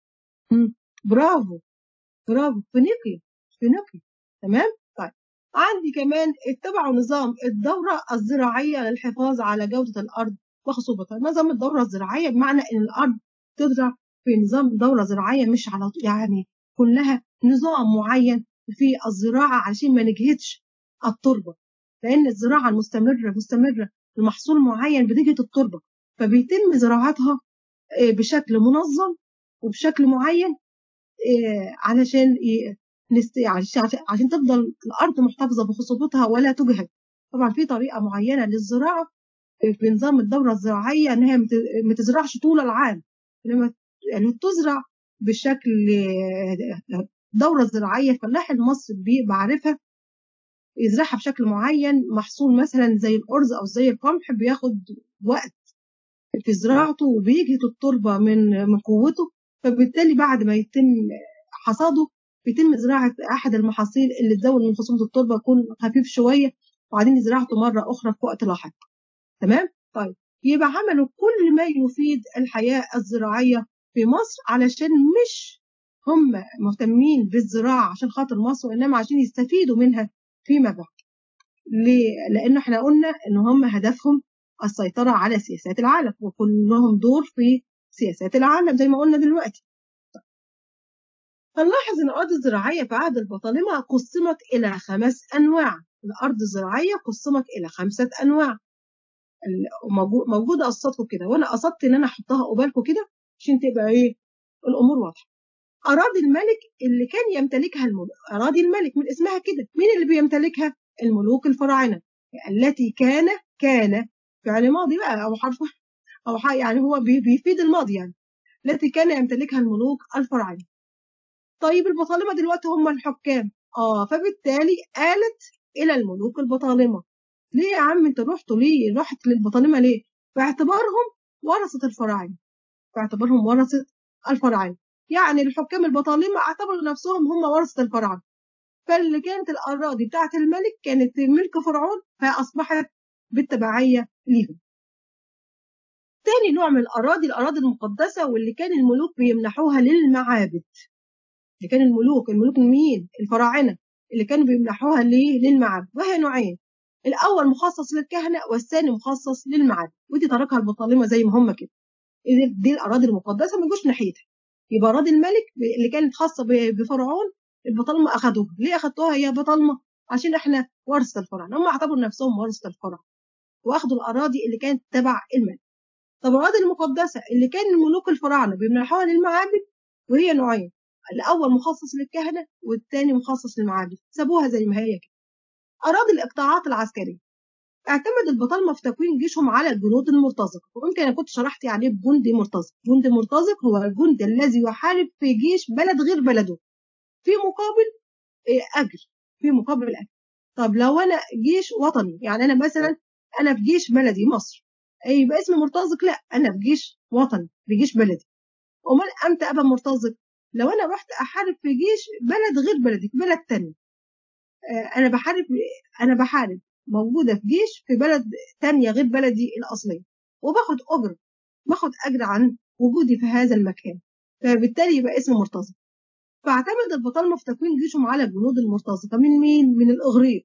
برافو برافو فينيقيا فينيقيا تمام طيب عندي كمان اتبعوا نظام الدورة الزراعية للحفاظ على جودة الأرض وخصوبتها نظام الدورة الزراعية بمعنى إن الأرض تزرع في نظام دورة زراعية مش على يعني كلها نظام معين في الزراعة عشان ما نجهدش التربة لأن الزراعة المستمرة مستمرة لمحصول معين بتجهد التربة فبيتم زراعتها بشكل منظم وبشكل معين علشان عشان تفضل الأرض محتفظة بخصوبتها ولا تجهد طبعا في طريقة معينة للزراعة في نظام الدورة الزراعية إن هي ما تزرعش طول العام إنما يعني تزرع بشكل دورة زراعية الفلاح المصري بيبقى عارفها يزرعها بشكل معين محصول مثلا زي الأرز أو زي القمح بياخد وقت في زراعته وبيجهد التربة من من قوته فبالتالي بعد ما يتم حصاده بيتم زراعة أحد المحاصيل اللي تزود من خصوبة التربة يكون خفيف شوية وبعدين زراعته مرة أخرى في وقت لاحق تمام؟ طيب يبقى عملوا كل ما يفيد الحياة الزراعية في مصر علشان مش هم مهتمين بالزراعة عشان خاطر مصر وإنما عشان يستفيدوا منها فيما بعد ليه؟ لأن احنا قلنا إن هم هدفهم السيطرة على سياسات العالم وكلهم دور في سياسات العالم زي ما قلنا دلوقتي فنلاحظ ان الارض الزراعيه في عهد البطالمه قسمت الى خمس انواع الارض الزراعيه قسمت الى خمسه انواع موجوده قصتكم كده وانا قصدت ان انا احطها قبالكم كده عشان تبقى ايه الامور واضحه اراضي الملك اللي كان يمتلكها الملك اراضي الملك من اسمها كده مين اللي بيمتلكها الملوك الفراعنه التي كان كان فعل ماضي بقى او حرف او حق يعني هو بيفيد الماضي يعني التي كان يمتلكها الملوك الفراعنه طيب البطالمه دلوقتي هم الحكام اه فبالتالي آلت الى الملوك البطالمه ليه يا عم انت رحتوا ليه رحت للبطالمه ليه في اعتبارهم ورثه الفراعنه في اعتبارهم ورثه الفراعنه يعني الحكام البطالمه اعتبروا نفسهم هم ورثه الفراعنه فاللي كانت الاراضي بتاعه الملك كانت ملك فرعون فاصبحت بالتبعيه ليهم تاني نوع من الأراضي الأراضي المقدسة واللي كان الملوك بيمنحوها للمعابد اللي كان الملوك الملوك مين الفراعنة اللي كانوا بيمنحوها ليه للمعابد وهي نوعين الأول مخصص للكهنة والثاني مخصص للمعابد ودي تركها البطالمة زي ما هم كده دي الأراضي المقدسة ما جوش ناحيتها يبقى أراضي الملك اللي كانت خاصة بفرعون البطالمة أخدوها ليه أخدتوها يا بطالمة عشان إحنا ورثة الفراعنة هم اعتبروا نفسهم ورثة الفراعنة واخدوا الأراضي اللي كانت تبع الملك طب الأراضي المقدسة اللي كان الملوك الفراعنة بيمنحوها للمعابد وهي نوعين الأول مخصص للكهنة والثاني مخصص للمعابد سابوها زي ما هي كده أراضي الإقطاعات العسكرية اعتمد البطالمة في تكوين جيشهم على الجنود المرتزقة ويمكن أنا كنت شرحت يعني جندي مرتزق جندي مرتزق هو الجند الذي يحارب في جيش بلد غير بلده في مقابل أجر في مقابل أجر طب لو أنا جيش وطني يعني أنا مثلا أنا في جيش بلدي مصر يبقى اسمي مرتزق لا انا في جيش وطني في جيش بلدي امال امتى ابقى مرتزق لو انا رحت احارب في جيش بلد غير بلدي في بلد تاني انا بحارب انا بحارب موجوده في جيش في بلد تانية غير بلدي الاصليه وباخد اجر باخد اجر عن وجودي في هذا المكان فبالتالي يبقى اسمه مرتزق فاعتمد البطالمه في تكوين جيشهم على الجنود المرتزقه من مين من الاغريق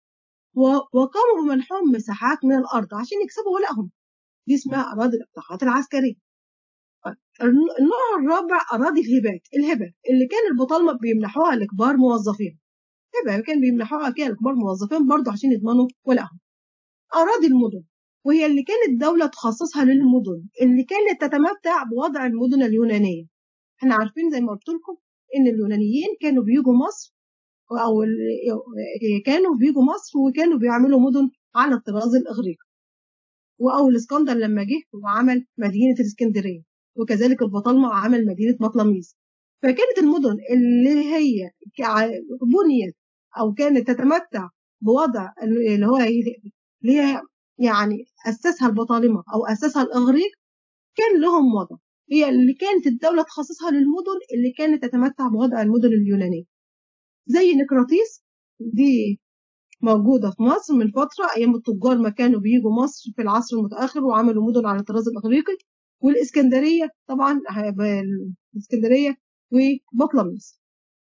وقاموا بمنحهم مساحات من الارض عشان يكسبوا ولائهم دي اسمها أراضي الإقطاعات العسكرية النوع الرابع أراضي الهبات الهبة اللي كان البطالمة بيمنحوها لكبار موظفين هبة كان بيمنحوها كده لكبار موظفين برضه عشان يضمنوا ولائهم أراضي المدن وهي اللي كانت الدولة تخصصها للمدن اللي كانت تتمتع بوضع المدن اليونانية احنا عارفين زي ما قلت لكم ان اليونانيين كانوا بيجوا مصر او كانوا بيجوا مصر وكانوا بيعملوا مدن على الطراز الاغريقي واو الاسكندر لما جه وعمل مدينه الاسكندريه وكذلك البطالمه عمل مدينه مطلميس فكانت المدن اللي هي بنيت او كانت تتمتع بوضع اللي هو اللي هي يعني اسسها البطالمه او اسسها الاغريق كان لهم وضع هي اللي كانت الدوله تخصصها للمدن اللي كانت تتمتع بوضع المدن اليونانيه زي نقراطيس دي موجودة في مصر من فترة أيام التجار ما كانوا بيجوا مصر في العصر المتأخر وعملوا مدن على الطراز الإغريقي والإسكندرية طبعا الإسكندرية وبطلميس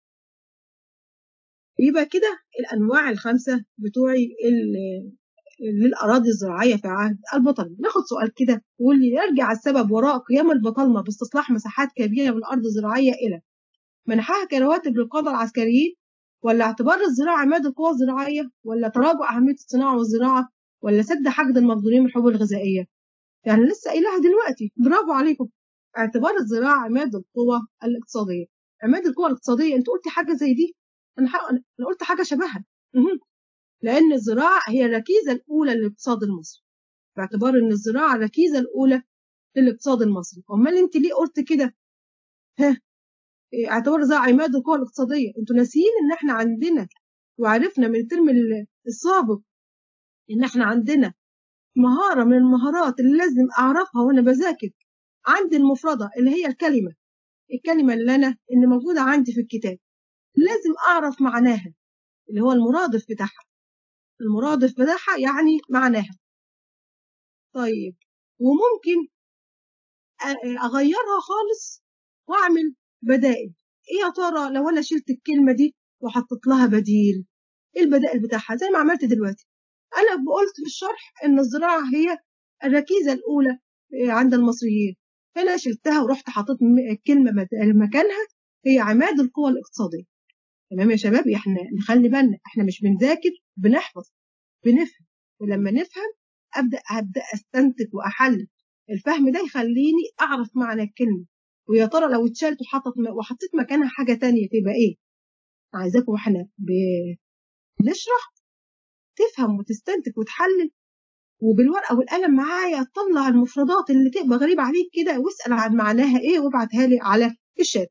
يبقى كده الأنواع الخمسة بتوعي للأراضي الزراعية في عهد البطالمة ناخد سؤال كده واللي يرجع السبب وراء قيام البطالمة باستصلاح مساحات كبيرة من الأرض الزراعية إلى منحها كرواتب للقادة العسكريين ولا اعتبار الزراعة عماد القوى الزراعية ولا تراجع أهمية الصناعة والزراعة ولا سد حقد المخزونين من الحبوب الغذائية يعني لسه قايلها دلوقتي برافو عليكم اعتبار الزراعة عماد القوى الاقتصادية عماد القوى الاقتصادية انت قلتي حاجة زي دي انا انا قلت حاجة شبهها لأن الزراعة هي الركيزة الأولى للاقتصاد المصري باعتبار إن الزراعة الركيزة الأولى للاقتصاد المصري أمال أنت ليه قلت كده ها اعتبار الزراعة عماد القوى الاقتصادية انتوا ناسيين إن إحنا عندنا وعرفنا من الترم السابق إن إحنا عندنا مهارة من المهارات اللي لازم أعرفها وأنا بذاكر عندي المفردة اللي هي الكلمة الكلمة اللي أنا اللي موجودة عندي في الكتاب لازم أعرف معناها اللي هو المرادف بتاعها المرادف بتاعها يعني معناها طيب وممكن أغيرها خالص وأعمل بدائل إيه يا ترى لو أنا شلت الكلمة دي وحطيت لها بديل إيه البدائل بتاعها زي ما عملت دلوقتي أنا قلت في الشرح إن الزراعة هي الركيزة الأولى عند المصريين هنا شلتها ورحت حطيت كلمة مكانها هي عماد القوى الاقتصادية تمام يا شباب احنا نخلي بالنا احنا مش بنذاكر بنحفظ بنفهم ولما نفهم ابدا ابدا استنتج واحلل الفهم ده يخليني اعرف معنى الكلمه ويا ترى لو اتشالت وحطت وحطيت مكانها حاجه تانية تبقى ايه عايزاكم واحنا بنشرح تفهم وتستنتج وتحلل وبالورقه والقلم معايا تطلع المفردات اللي تبقى غريبه عليك كده واسال عن معناها ايه وابعتها لي على الشات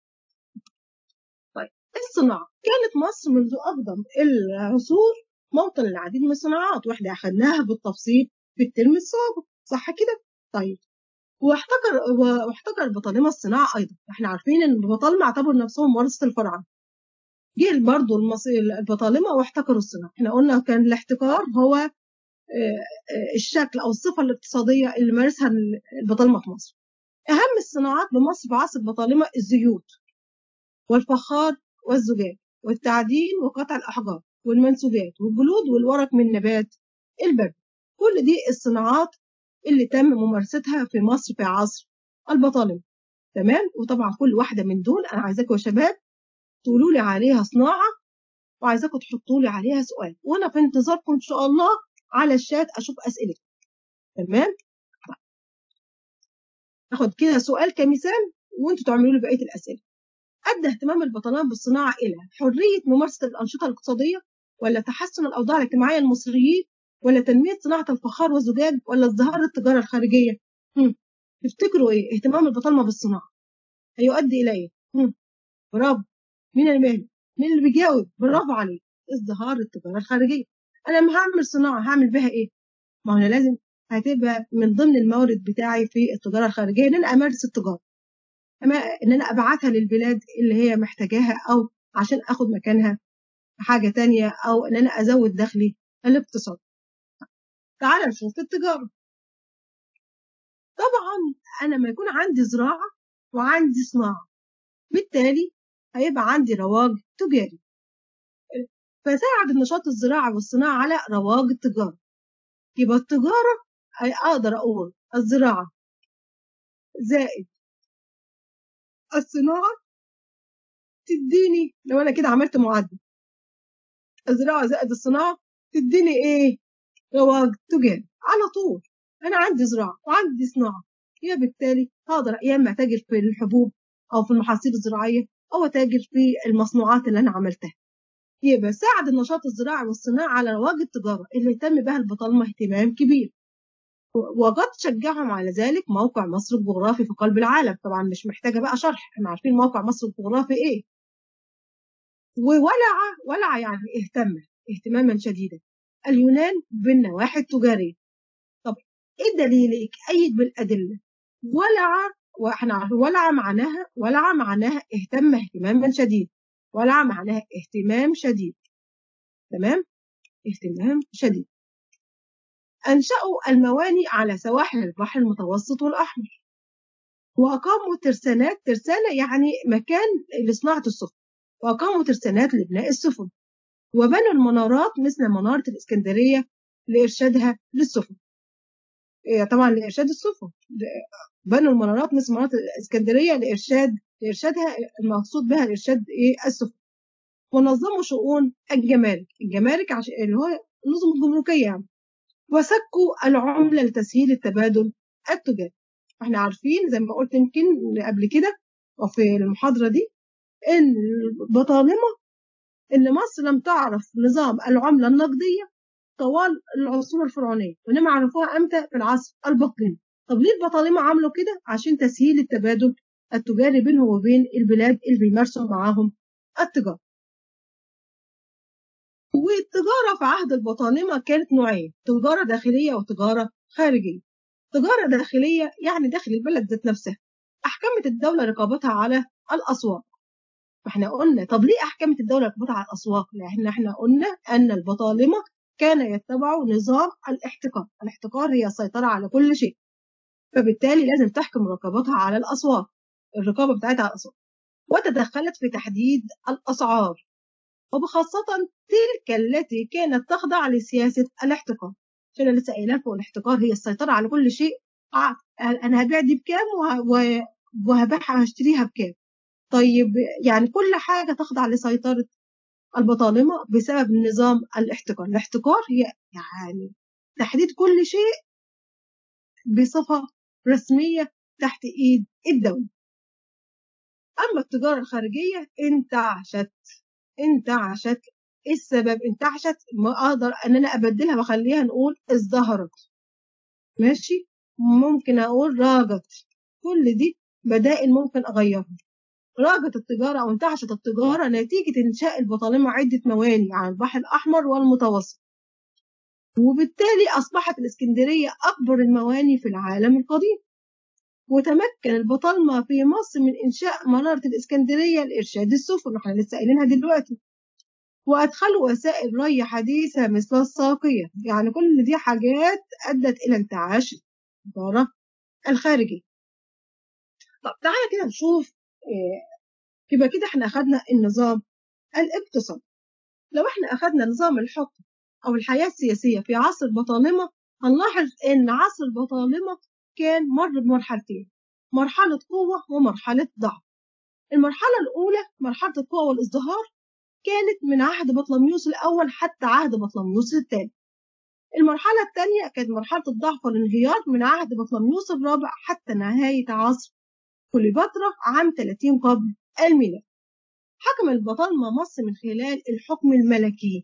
طيب الصناعه كانت مصر منذ اقدم العصور موطن العديد من الصناعات واحنا اخذناها بالتفصيل في الترم السابق صح كده طيب واحتكر واحتكر البطالمه الصناعه ايضا احنا عارفين ان البطالمه اعتبروا نفسهم ورثه الفراعنه جه برضه البطالمه واحتكروا الصناعه احنا قلنا كان الاحتكار هو الشكل او الصفه الاقتصاديه اللي مارسها البطالمه في مصر اهم الصناعات بمصر في عصر البطالمه الزيوت والفخار والزجاج والتعدين وقطع الاحجار والمنسوجات والجلود والورق من نبات البر كل دي الصناعات اللي تم ممارستها في مصر في عصر البطالمه تمام وطبعا كل واحده من دول انا عايزاكم يا شباب تقولوا لي عليها صناعه وعايزاكم تحطوا لي عليها سؤال وانا في انتظاركم ان شاء الله على الشات اشوف اسئلتكم تمام اخد كده سؤال كمثال وانتوا تعملوا لي بقيه الاسئله ادى اهتمام البطلان بالصناعه الى حريه ممارسه الانشطه الاقتصاديه ولا تحسن الاوضاع الاجتماعيه للمصريين ولا تنميه صناعه الفخار والزجاج ولا ازدهار التجاره الخارجيه هم. تفتكروا ايه اهتمام البطالمه بالصناعه هيؤدي الى ايه هم. برافو مين اللي ماله مين اللي بيجاوب برافو عليك ازدهار التجاره الخارجيه انا لما هعمل صناعه هعمل بها ايه ما انا لازم هتبقى من ضمن المورد بتاعي في التجاره الخارجيه ان انا امارس التجاره أما ان انا ابعتها للبلاد اللي هي محتاجاها او عشان اخد مكانها حاجه تانية او ان انا ازود دخلي الاقتصاد تعال نشوف التجاره طبعا انا لما يكون عندي زراعه وعندي صناعه بالتالي هيبقى عندي رواج تجاري فساعد النشاط الزراعي والصناعة على رواج التجارة يبقى التجارة أقدر أقول الزراعة زائد الصناعة تديني لو أنا كده عملت معادلة الزراعة زائد الصناعة تديني إيه؟ رواج تجاري على طول أنا عندي زراعة وعندي صناعة يبقى بالتالي هقدر يا إما أتاجر في الحبوب أو في المحاصيل الزراعية أو أتاجر في المصنوعات اللي أنا عملتها يبقى ساعد النشاط الزراعي والصناعي على رواج التجارة اللي اهتم بها البطالمة اهتمام كبير وقد شجعهم على ذلك موقع مصر الجغرافي في قلب العالم طبعا مش محتاجة بقى شرح احنا عارفين موقع مصر الجغرافي ايه وولع ولع يعني اهتم اهتماما شديدا اليونان بالنواحي التجارية طب ايه الدليل ايد بالأدلة ولع واحنا ولع معناها ولع معناها اهتم اهتماما شديدا ولع معناها اهتمام شديد تمام اهتمام شديد أنشأوا المواني على سواحل البحر المتوسط والأحمر وأقاموا ترسانات ترسانة يعني مكان لصناعة السفن وأقاموا ترسانات لبناء السفن وبنوا المنارات مثل منارة الإسكندرية لإرشادها للسفن إيه طبعا لإرشاد السفن بنوا المنارات مثل منارة الإسكندرية لإرشاد لإرشادها المقصود بها إرشاد إيه السفن ونظموا شؤون الجمارك الجمارك عشان اللي هو النظم الجمركية يعني وسكوا العملة لتسهيل التبادل التجاري احنا عارفين زي ما قلت يمكن قبل كده وفي المحاضرة دي ان البطالمة ان مصر لم تعرف نظام العملة النقدية طوال العصور الفرعونية وانما عرفوها امتى في العصر البطلمي طب ليه البطالمة عملوا كده عشان تسهيل التبادل التجاري بينهم وبين البلاد اللي بيمارسوا معاهم التجارة والتجارة في عهد البطالمة كانت نوعين تجارة داخلية وتجارة خارجية تجارة داخلية يعني داخل البلد ذات نفسها أحكمت الدولة رقابتها على الأسواق فاحنا قلنا طب ليه أحكمت الدولة رقابتها على الأسواق؟ لأن احنا قلنا أن البطالمة كان يتبع نظام الاحتكار الاحتكار هي السيطرة على كل شيء فبالتالي لازم تحكم رقابتها على الأسواق الرقابة بتاعتها على الأسواق وتدخلت في تحديد الأسعار وبخاصة تلك التي كانت تخضع لسياسة الاحتكار عشان أنا لسه قايله لكم الاحتكار هي السيطرة على كل شيء آه، أنا هبيع دي بكام وه- وهبيعها هشتريها بكام طيب يعني كل حاجة تخضع لسيطرة البطالمة بسبب نظام الاحتكار الاحتكار هي يعني تحديد كل شيء بصفة رسمية تحت إيد الدولة أما التجارة الخارجية انتعشت انتعشت إيه السبب انتعشت ما أقدر أن أنا أبدلها وأخليها نقول ازدهرت ماشي ممكن أقول راجت كل دي بدائل ممكن أغيرها راجت التجارة أو انتعشت التجارة نتيجة إنشاء البطالمة عدة مواني على البحر الأحمر والمتوسط وبالتالي أصبحت الإسكندرية أكبر المواني في العالم القديم وتمكن البطالمة في مصر من إنشاء منارة الإسكندرية لإرشاد السفن احنا لسه قايلينها دلوقتي وأدخلوا وسائل ري حديثة مثل الساقية يعني كل دي حاجات أدت إلى انتعاش التجارة الخارجية طب تعالى كده نشوف إيه، يبقى كده احنا أخدنا النظام الاقتصادي لو احنا أخدنا نظام الحكم أو الحياة السياسية في عصر البطالمة هنلاحظ إن عصر البطالمة كان مر بمرحلتين مرحلة قوة ومرحلة ضعف المرحلة الأولى مرحلة القوة والازدهار كانت من عهد بطلميوس الأول حتى عهد بطلميوس الثاني المرحلة الثانية كانت مرحلة الضعف والانهيار من عهد بطلميوس الرابع حتى نهاية عصر كليوباترا عام 30 قبل الميلاد حكم البطالمة مصر من خلال الحكم الملكي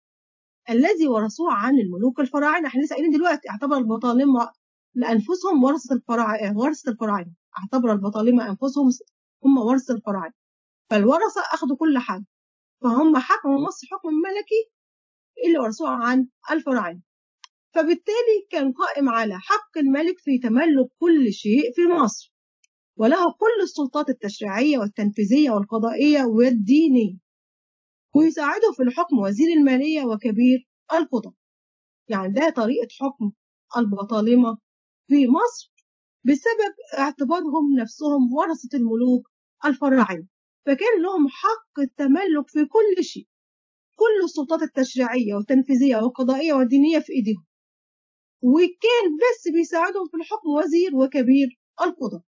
الذي ورثوه عن الملوك الفراعنة احنا لسه قايلين دلوقتي اعتبر البطالمة لأنفسهم ورثة الفراعنة ورثة الفراعنة اعتبر البطالمة أنفسهم هم ورثة الفراعنة فالورثة أخذوا كل حاجة فهم حكموا مصر حكم ملكي اللي ورثوه عن الفراعنة فبالتالي كان قائم على حق الملك في تملك كل شيء في مصر وله كل السلطات التشريعية والتنفيذية والقضائية والدينية ويساعده في الحكم وزير المالية وكبير القضاء يعني ده طريقة حكم البطالمة في مصر بسبب اعتبارهم نفسهم ورثة الملوك الفراعنة فكان لهم حق التملك في كل شيء كل السلطات التشريعية والتنفيذية والقضائية والدينية في إيديهم وكان بس بيساعدهم في الحكم وزير وكبير القضاء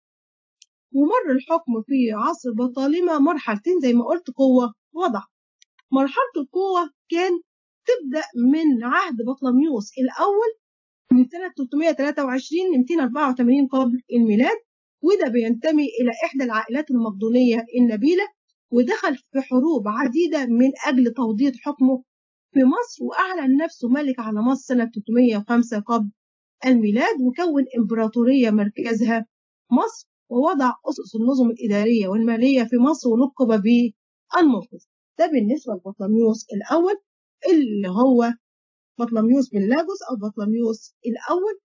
ومر الحكم في عصر البطالمة مرحلتين زي ما قلت قوة وضع مرحلة القوة كان تبدأ من عهد بطلميوس الأول من سنة 323 ل 284 قبل الميلاد وده بينتمي إلى إحدى العائلات المقدونية النبيلة ودخل في حروب عديدة من أجل توضيح حكمه في مصر وأعلن نفسه ملك على مصر سنة 305 قبل الميلاد وكون إمبراطورية مركزها مصر ووضع أسس النظم الإدارية والمالية في مصر ولقب به المنقذ ده بالنسبة لبطلميوس الأول اللي هو بطلميوس بن لاجوس أو بطلميوس الأول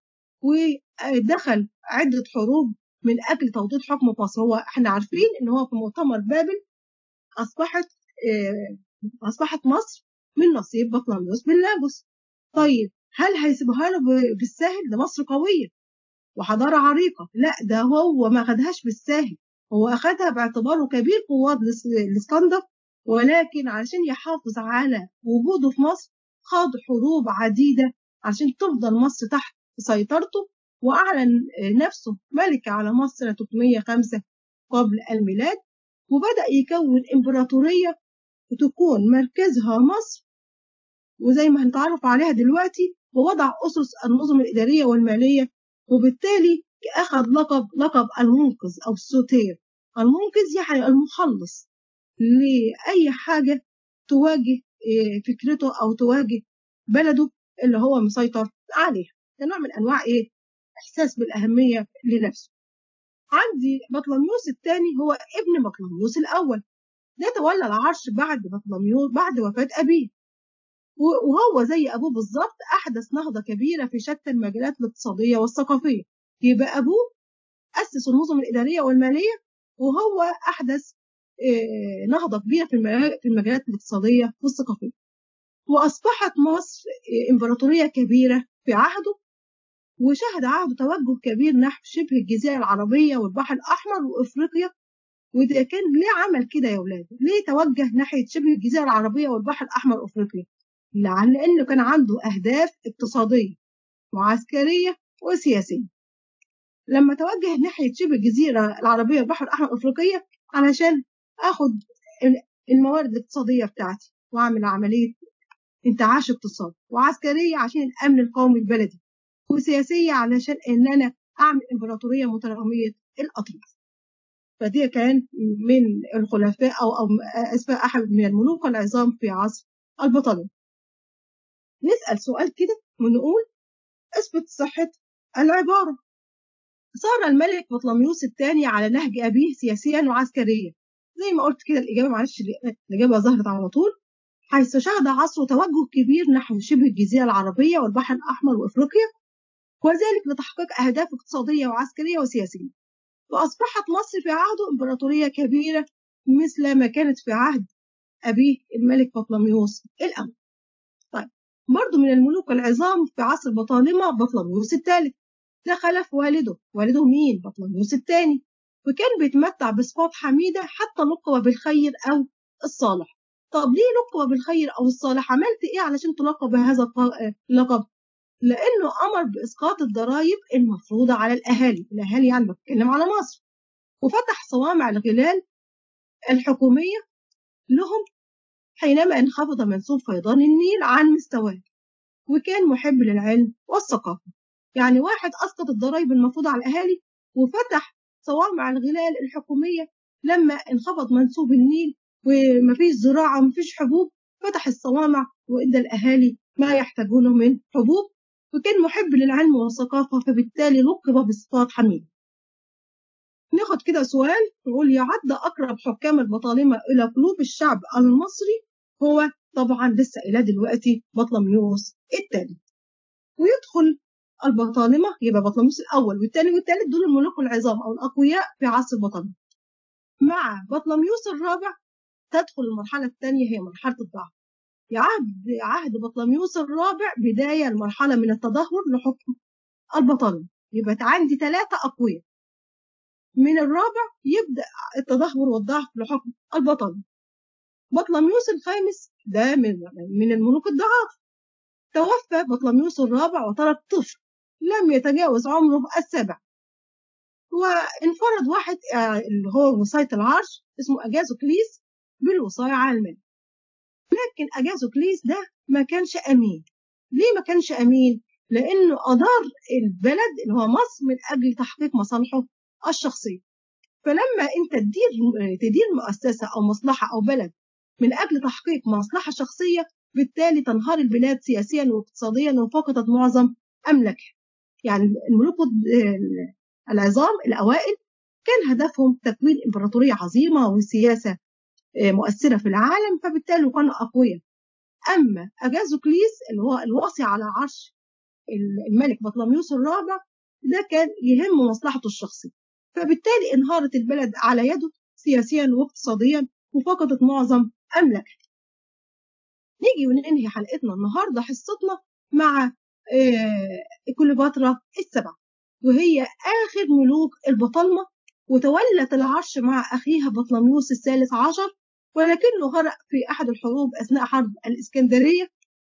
ودخل عدة حروب من أجل توضيح حكمه في مصر هو احنا عارفين إن هو في مؤتمر بابل أصبحت آه، أصبحت مصر من نصيب بطلميوس بن لاجوس طيب هل هيسيبها له ب- بالساهل ده مصر قوية وحضارة عريقة لا ده هو ما خدهاش بالساهل هو أخدها باعتباره كبير قوات الاس- الإسكندر ولكن علشان يحافظ على وجوده في مصر خاض حروب عديدة عشان تفضل مصر تحت سيطرته وأعلن نفسه ملك على مصر سنة 305 قبل الميلاد وبدأ يكون إمبراطورية تكون مركزها مصر وزي ما هنتعرف عليها دلوقتي ووضع أسس النظم الإدارية والمالية وبالتالي أخذ لقب لقب المنقذ أو السوتير المنقذ يعني المخلص لأي حاجة تواجه إيه، فكرته أو تواجه بلده اللي هو مسيطر عليها ده نوع من أنواع إيه إحساس بالأهمية لنفسه عندي بطلميوس الثاني هو ابن بطلميوس الأول ده تولى العرش بعد بطلميوس بعد وفاة أبيه و- وهو زي أبوه بالظبط أحدث نهضة كبيرة في شتى المجالات الاقتصادية والثقافية يبقى أبوه أسس النظم الإدارية والمالية وهو أحدث آه، نهضة كبيرة في المجال- في المجالات الاقتصادية والثقافية وأصبحت مصر آه، إمبراطورية كبيرة في عهده وشهد عهده توجه كبير نحو شبه الجزيرة العربية والبحر الأحمر وإفريقيا وده كان ليه عمل كده يا ولاد ليه توجه ناحية شبه الجزيرة العربية والبحر الأحمر أفريقيا لأنه كان عنده أهداف اقتصادية وعسكرية وسياسية لما توجه ناحية شبه الجزيرة العربية والبحر الأحمر أفريقيا علشان أخد الموارد الاقتصادية بتاعتي وأعمل عملية انتعاش اقتصادي وعسكرية عشان الأمن القومي البلدي وسياسية علشان إن أنا أعمل إمبراطورية مترامية الأطراف فدي كان من الخلفاء أو أو أسماء أحد من الملوك العظام في عصر البطالمة نسأل سؤال كده ونقول اثبت صحة العبارة صار الملك بطلميوس الثاني على نهج أبيه سياسيا وعسكريا زي ما قلت كده الإجابة معلش الإجابة ظهرت على طول حيث شهد عصره توجه كبير نحو شبه الجزيرة العربية والبحر الأحمر وإفريقيا وذلك لتحقيق أهداف اقتصادية وعسكرية وسياسية وأصبحت مصر في عهده إمبراطورية كبيرة مثل ما كانت في عهد أبيه الملك بطلميوس الأول طيب برضو من الملوك العظام في عصر البطالمة بطلميوس الثالث ده خلف والده والده مين بطلميوس الثاني وكان بيتمتع بصفات حميدة حتى لقب بالخير أو الصالح طب ليه لقب بالخير أو الصالح عملت إيه علشان تلقب بهذا اللقب لأنه أمر بإسقاط الضرائب المفروضة على الأهالي الأهالي يعني بتكلم على مصر وفتح صوامع الغلال الحكومية لهم حينما انخفض منسوب فيضان النيل عن مستواه وكان محب للعلم والثقافة يعني واحد أسقط الضرائب المفروضة على الأهالي وفتح صوامع الغلال الحكومية لما انخفض منسوب النيل ومفيش زراعة ومفيش حبوب فتح الصوامع وإدى الأهالي ما يحتاجونه من حبوب وكان محب للعلم والثقافة فبالتالي لقب بصفات حميدة ناخد كده سؤال نقول يعد أقرب حكام البطالمة إلى قلوب الشعب المصري هو طبعا لسه إلى دلوقتي بطلميوس الثالث ويدخل البطالمة يبقى بطلميوس الأول والثاني والثالث دول الملوك العظام أو الأقوياء في عصر البطالمة مع بطلميوس الرابع تدخل المرحلة الثانية هي مرحلة الضعف عهد عهد بطلميوس الرابع بداية المرحلة من التدهور لحكم البطالمة يبقى عندي ثلاثة أقوياء من الرابع يبدأ التدهور والضعف لحكم البطالمة بطلميوس الخامس ده من من الملوك الضعاف توفى بطلميوس الرابع وترك طفل لم يتجاوز عمره السابع وانفرد واحد اللي هو وصاية العرش اسمه أجازوكليس بالوصاية على الملك لكن أجازوكليس ده ما كانش أمين ليه ما كانش أمين؟ لأنه أدار البلد اللي هو مصر من أجل تحقيق مصالحه الشخصية فلما أنت تدير تدير مؤسسة أو مصلحة أو بلد من أجل تحقيق مصلحة شخصية بالتالي تنهار البلاد سياسيا واقتصاديا وفقدت معظم أملاكها يعني الملوك العظام الأوائل كان هدفهم تكوين إمبراطورية عظيمة وسياسة مؤثرة في العالم فبالتالي كانوا أقوياء أما أجازوكليس اللي هو الواصي على عرش الملك بطلميوس الرابع ده كان يهم مصلحته الشخصية فبالتالي انهارت البلد على يده سياسيا واقتصاديا وفقدت معظم أملاكها نيجي وننهي حلقتنا النهاردة حصتنا مع كليوباترا السبعة وهي آخر ملوك البطالمة وتولت العرش مع أخيها بطلميوس الثالث عشر ولكنه غرق في أحد الحروب أثناء حرب الإسكندرية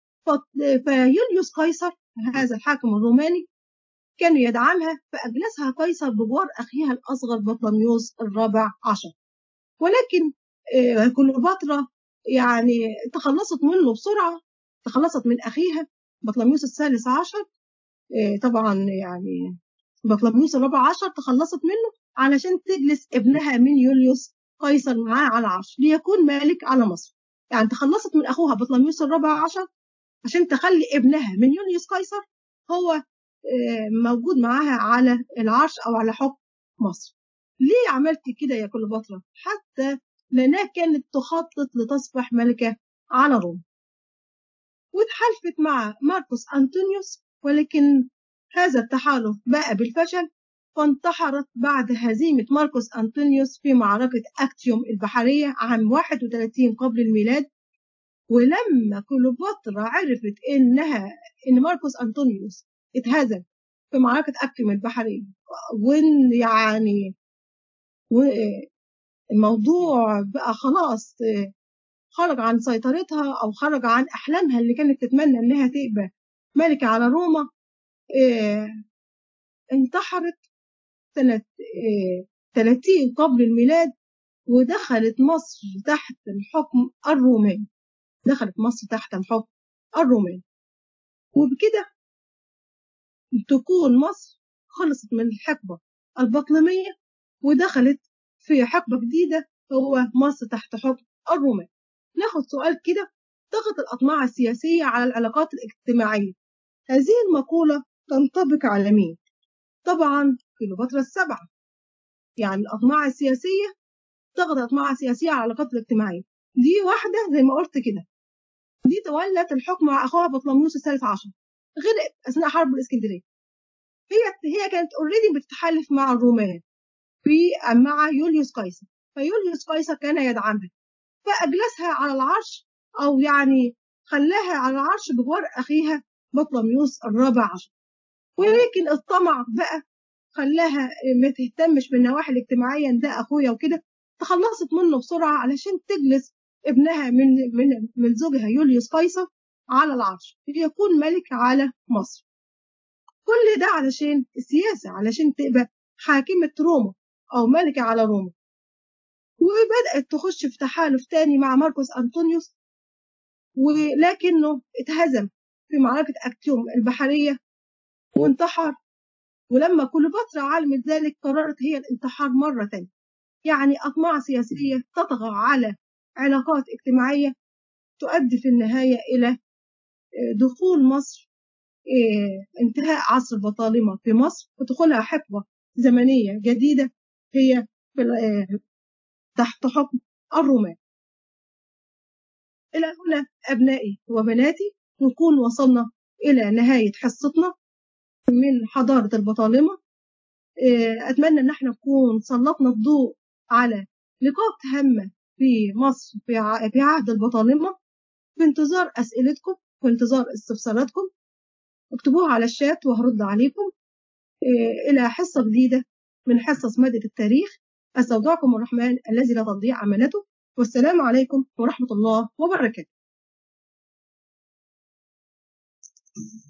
فيوليوس قيصر هذا الحاكم الروماني كان يدعمها فأجلسها قيصر بجوار أخيها الأصغر بطلميوس الرابع عشر ولكن كليوباترا يعني تخلصت منه بسرعة تخلصت من أخيها بطلميوس الثالث عشر طبعا يعني بطلميوس الرابع عشر تخلصت منه علشان تجلس ابنها من يوليوس قيصر معاه على العرش ليكون مالك على مصر يعني تخلصت من أخوها بطلميوس الرابع عشر عشان تخلي ابنها من يوليوس قيصر هو موجود معاها على العرش أو على حكم مصر ليه عملت كده يا كليوباترا حتى لأنها كانت تخطط لتصبح ملكة على روما وتحالفت مع ماركوس أنطونيوس ولكن هذا التحالف باء بالفشل فانتحرت بعد هزيمة ماركوس أنطونيوس في معركة أكتيوم البحرية عام 31 قبل الميلاد ولما كليوباترا عرفت إنها إن ماركوس أنطونيوس اتهزم في معركة أكتيوم البحرية وإن يعني الموضوع بقى خلاص خرج عن سيطرتها أو خرج عن أحلامها اللي كانت تتمنى إنها تبقى ملكة على روما انتحرت سنة 30 قبل الميلاد ودخلت مصر تحت الحكم الروماني دخلت مصر تحت الحكم الروماني وبكده تكون مصر خلصت من الحقبة البطلمية ودخلت في حقبة جديدة هو مصر تحت حكم الرومان ناخد سؤال كده ضغط الأطماع السياسية على العلاقات الاجتماعية هذه المقولة تنطبق على مين؟ طبعا كليوباترا السبعة يعني الأطماع السياسية ضغط الأطماع السياسية على العلاقات الاجتماعية دي واحدة زي ما قلت كده دي تولت الحكم مع أخوها بطلميوس الثالث عشر غرق أثناء حرب الإسكندرية هي هي كانت اوريدي بتتحالف مع الرومان في مع يوليوس قيصر فيوليوس قيصر كان يدعمها فأجلسها على العرش أو يعني خلاها على العرش بجوار أخيها بطلميوس الرابع عشر ولكن الطمع بقى خلاها ما تهتمش بالنواحي الاجتماعية ده أخويا وكده تخلصت منه بسرعة علشان تجلس ابنها من من من زوجها يوليوس قيصر على العرش ليكون ملك على مصر كل ده علشان السياسة علشان تبقى حاكمة روما أو ملكة على روما وبدأت تخش في تحالف تاني مع ماركوس أنطونيوس ولكنه اتهزم في معركة أكتيوم البحرية وانتحر ولما كليوباترا علمت ذلك قررت هي الانتحار مرة تانية يعني أطماع سياسية تطغى على علاقات اجتماعية تؤدي في النهاية إلى دخول مصر انتهاء عصر البطالمة في مصر ودخولها حقبة زمنية جديدة هي تحت حكم الرومان إلى هنا أبنائي وبناتي نكون وصلنا إلى نهاية حصتنا من حضارة البطالمة أتمنى أن احنا نكون سلطنا الضوء على نقاط هامة في مصر في عهد البطالمة في انتظار أسئلتكم في انتظار استفساراتكم اكتبوها على الشات وهرد عليكم إلى حصة جديدة من حصص مادة التاريخ أستودعكم الرحمن الذي لا تضيع أمانته والسلام عليكم ورحمة الله وبركاته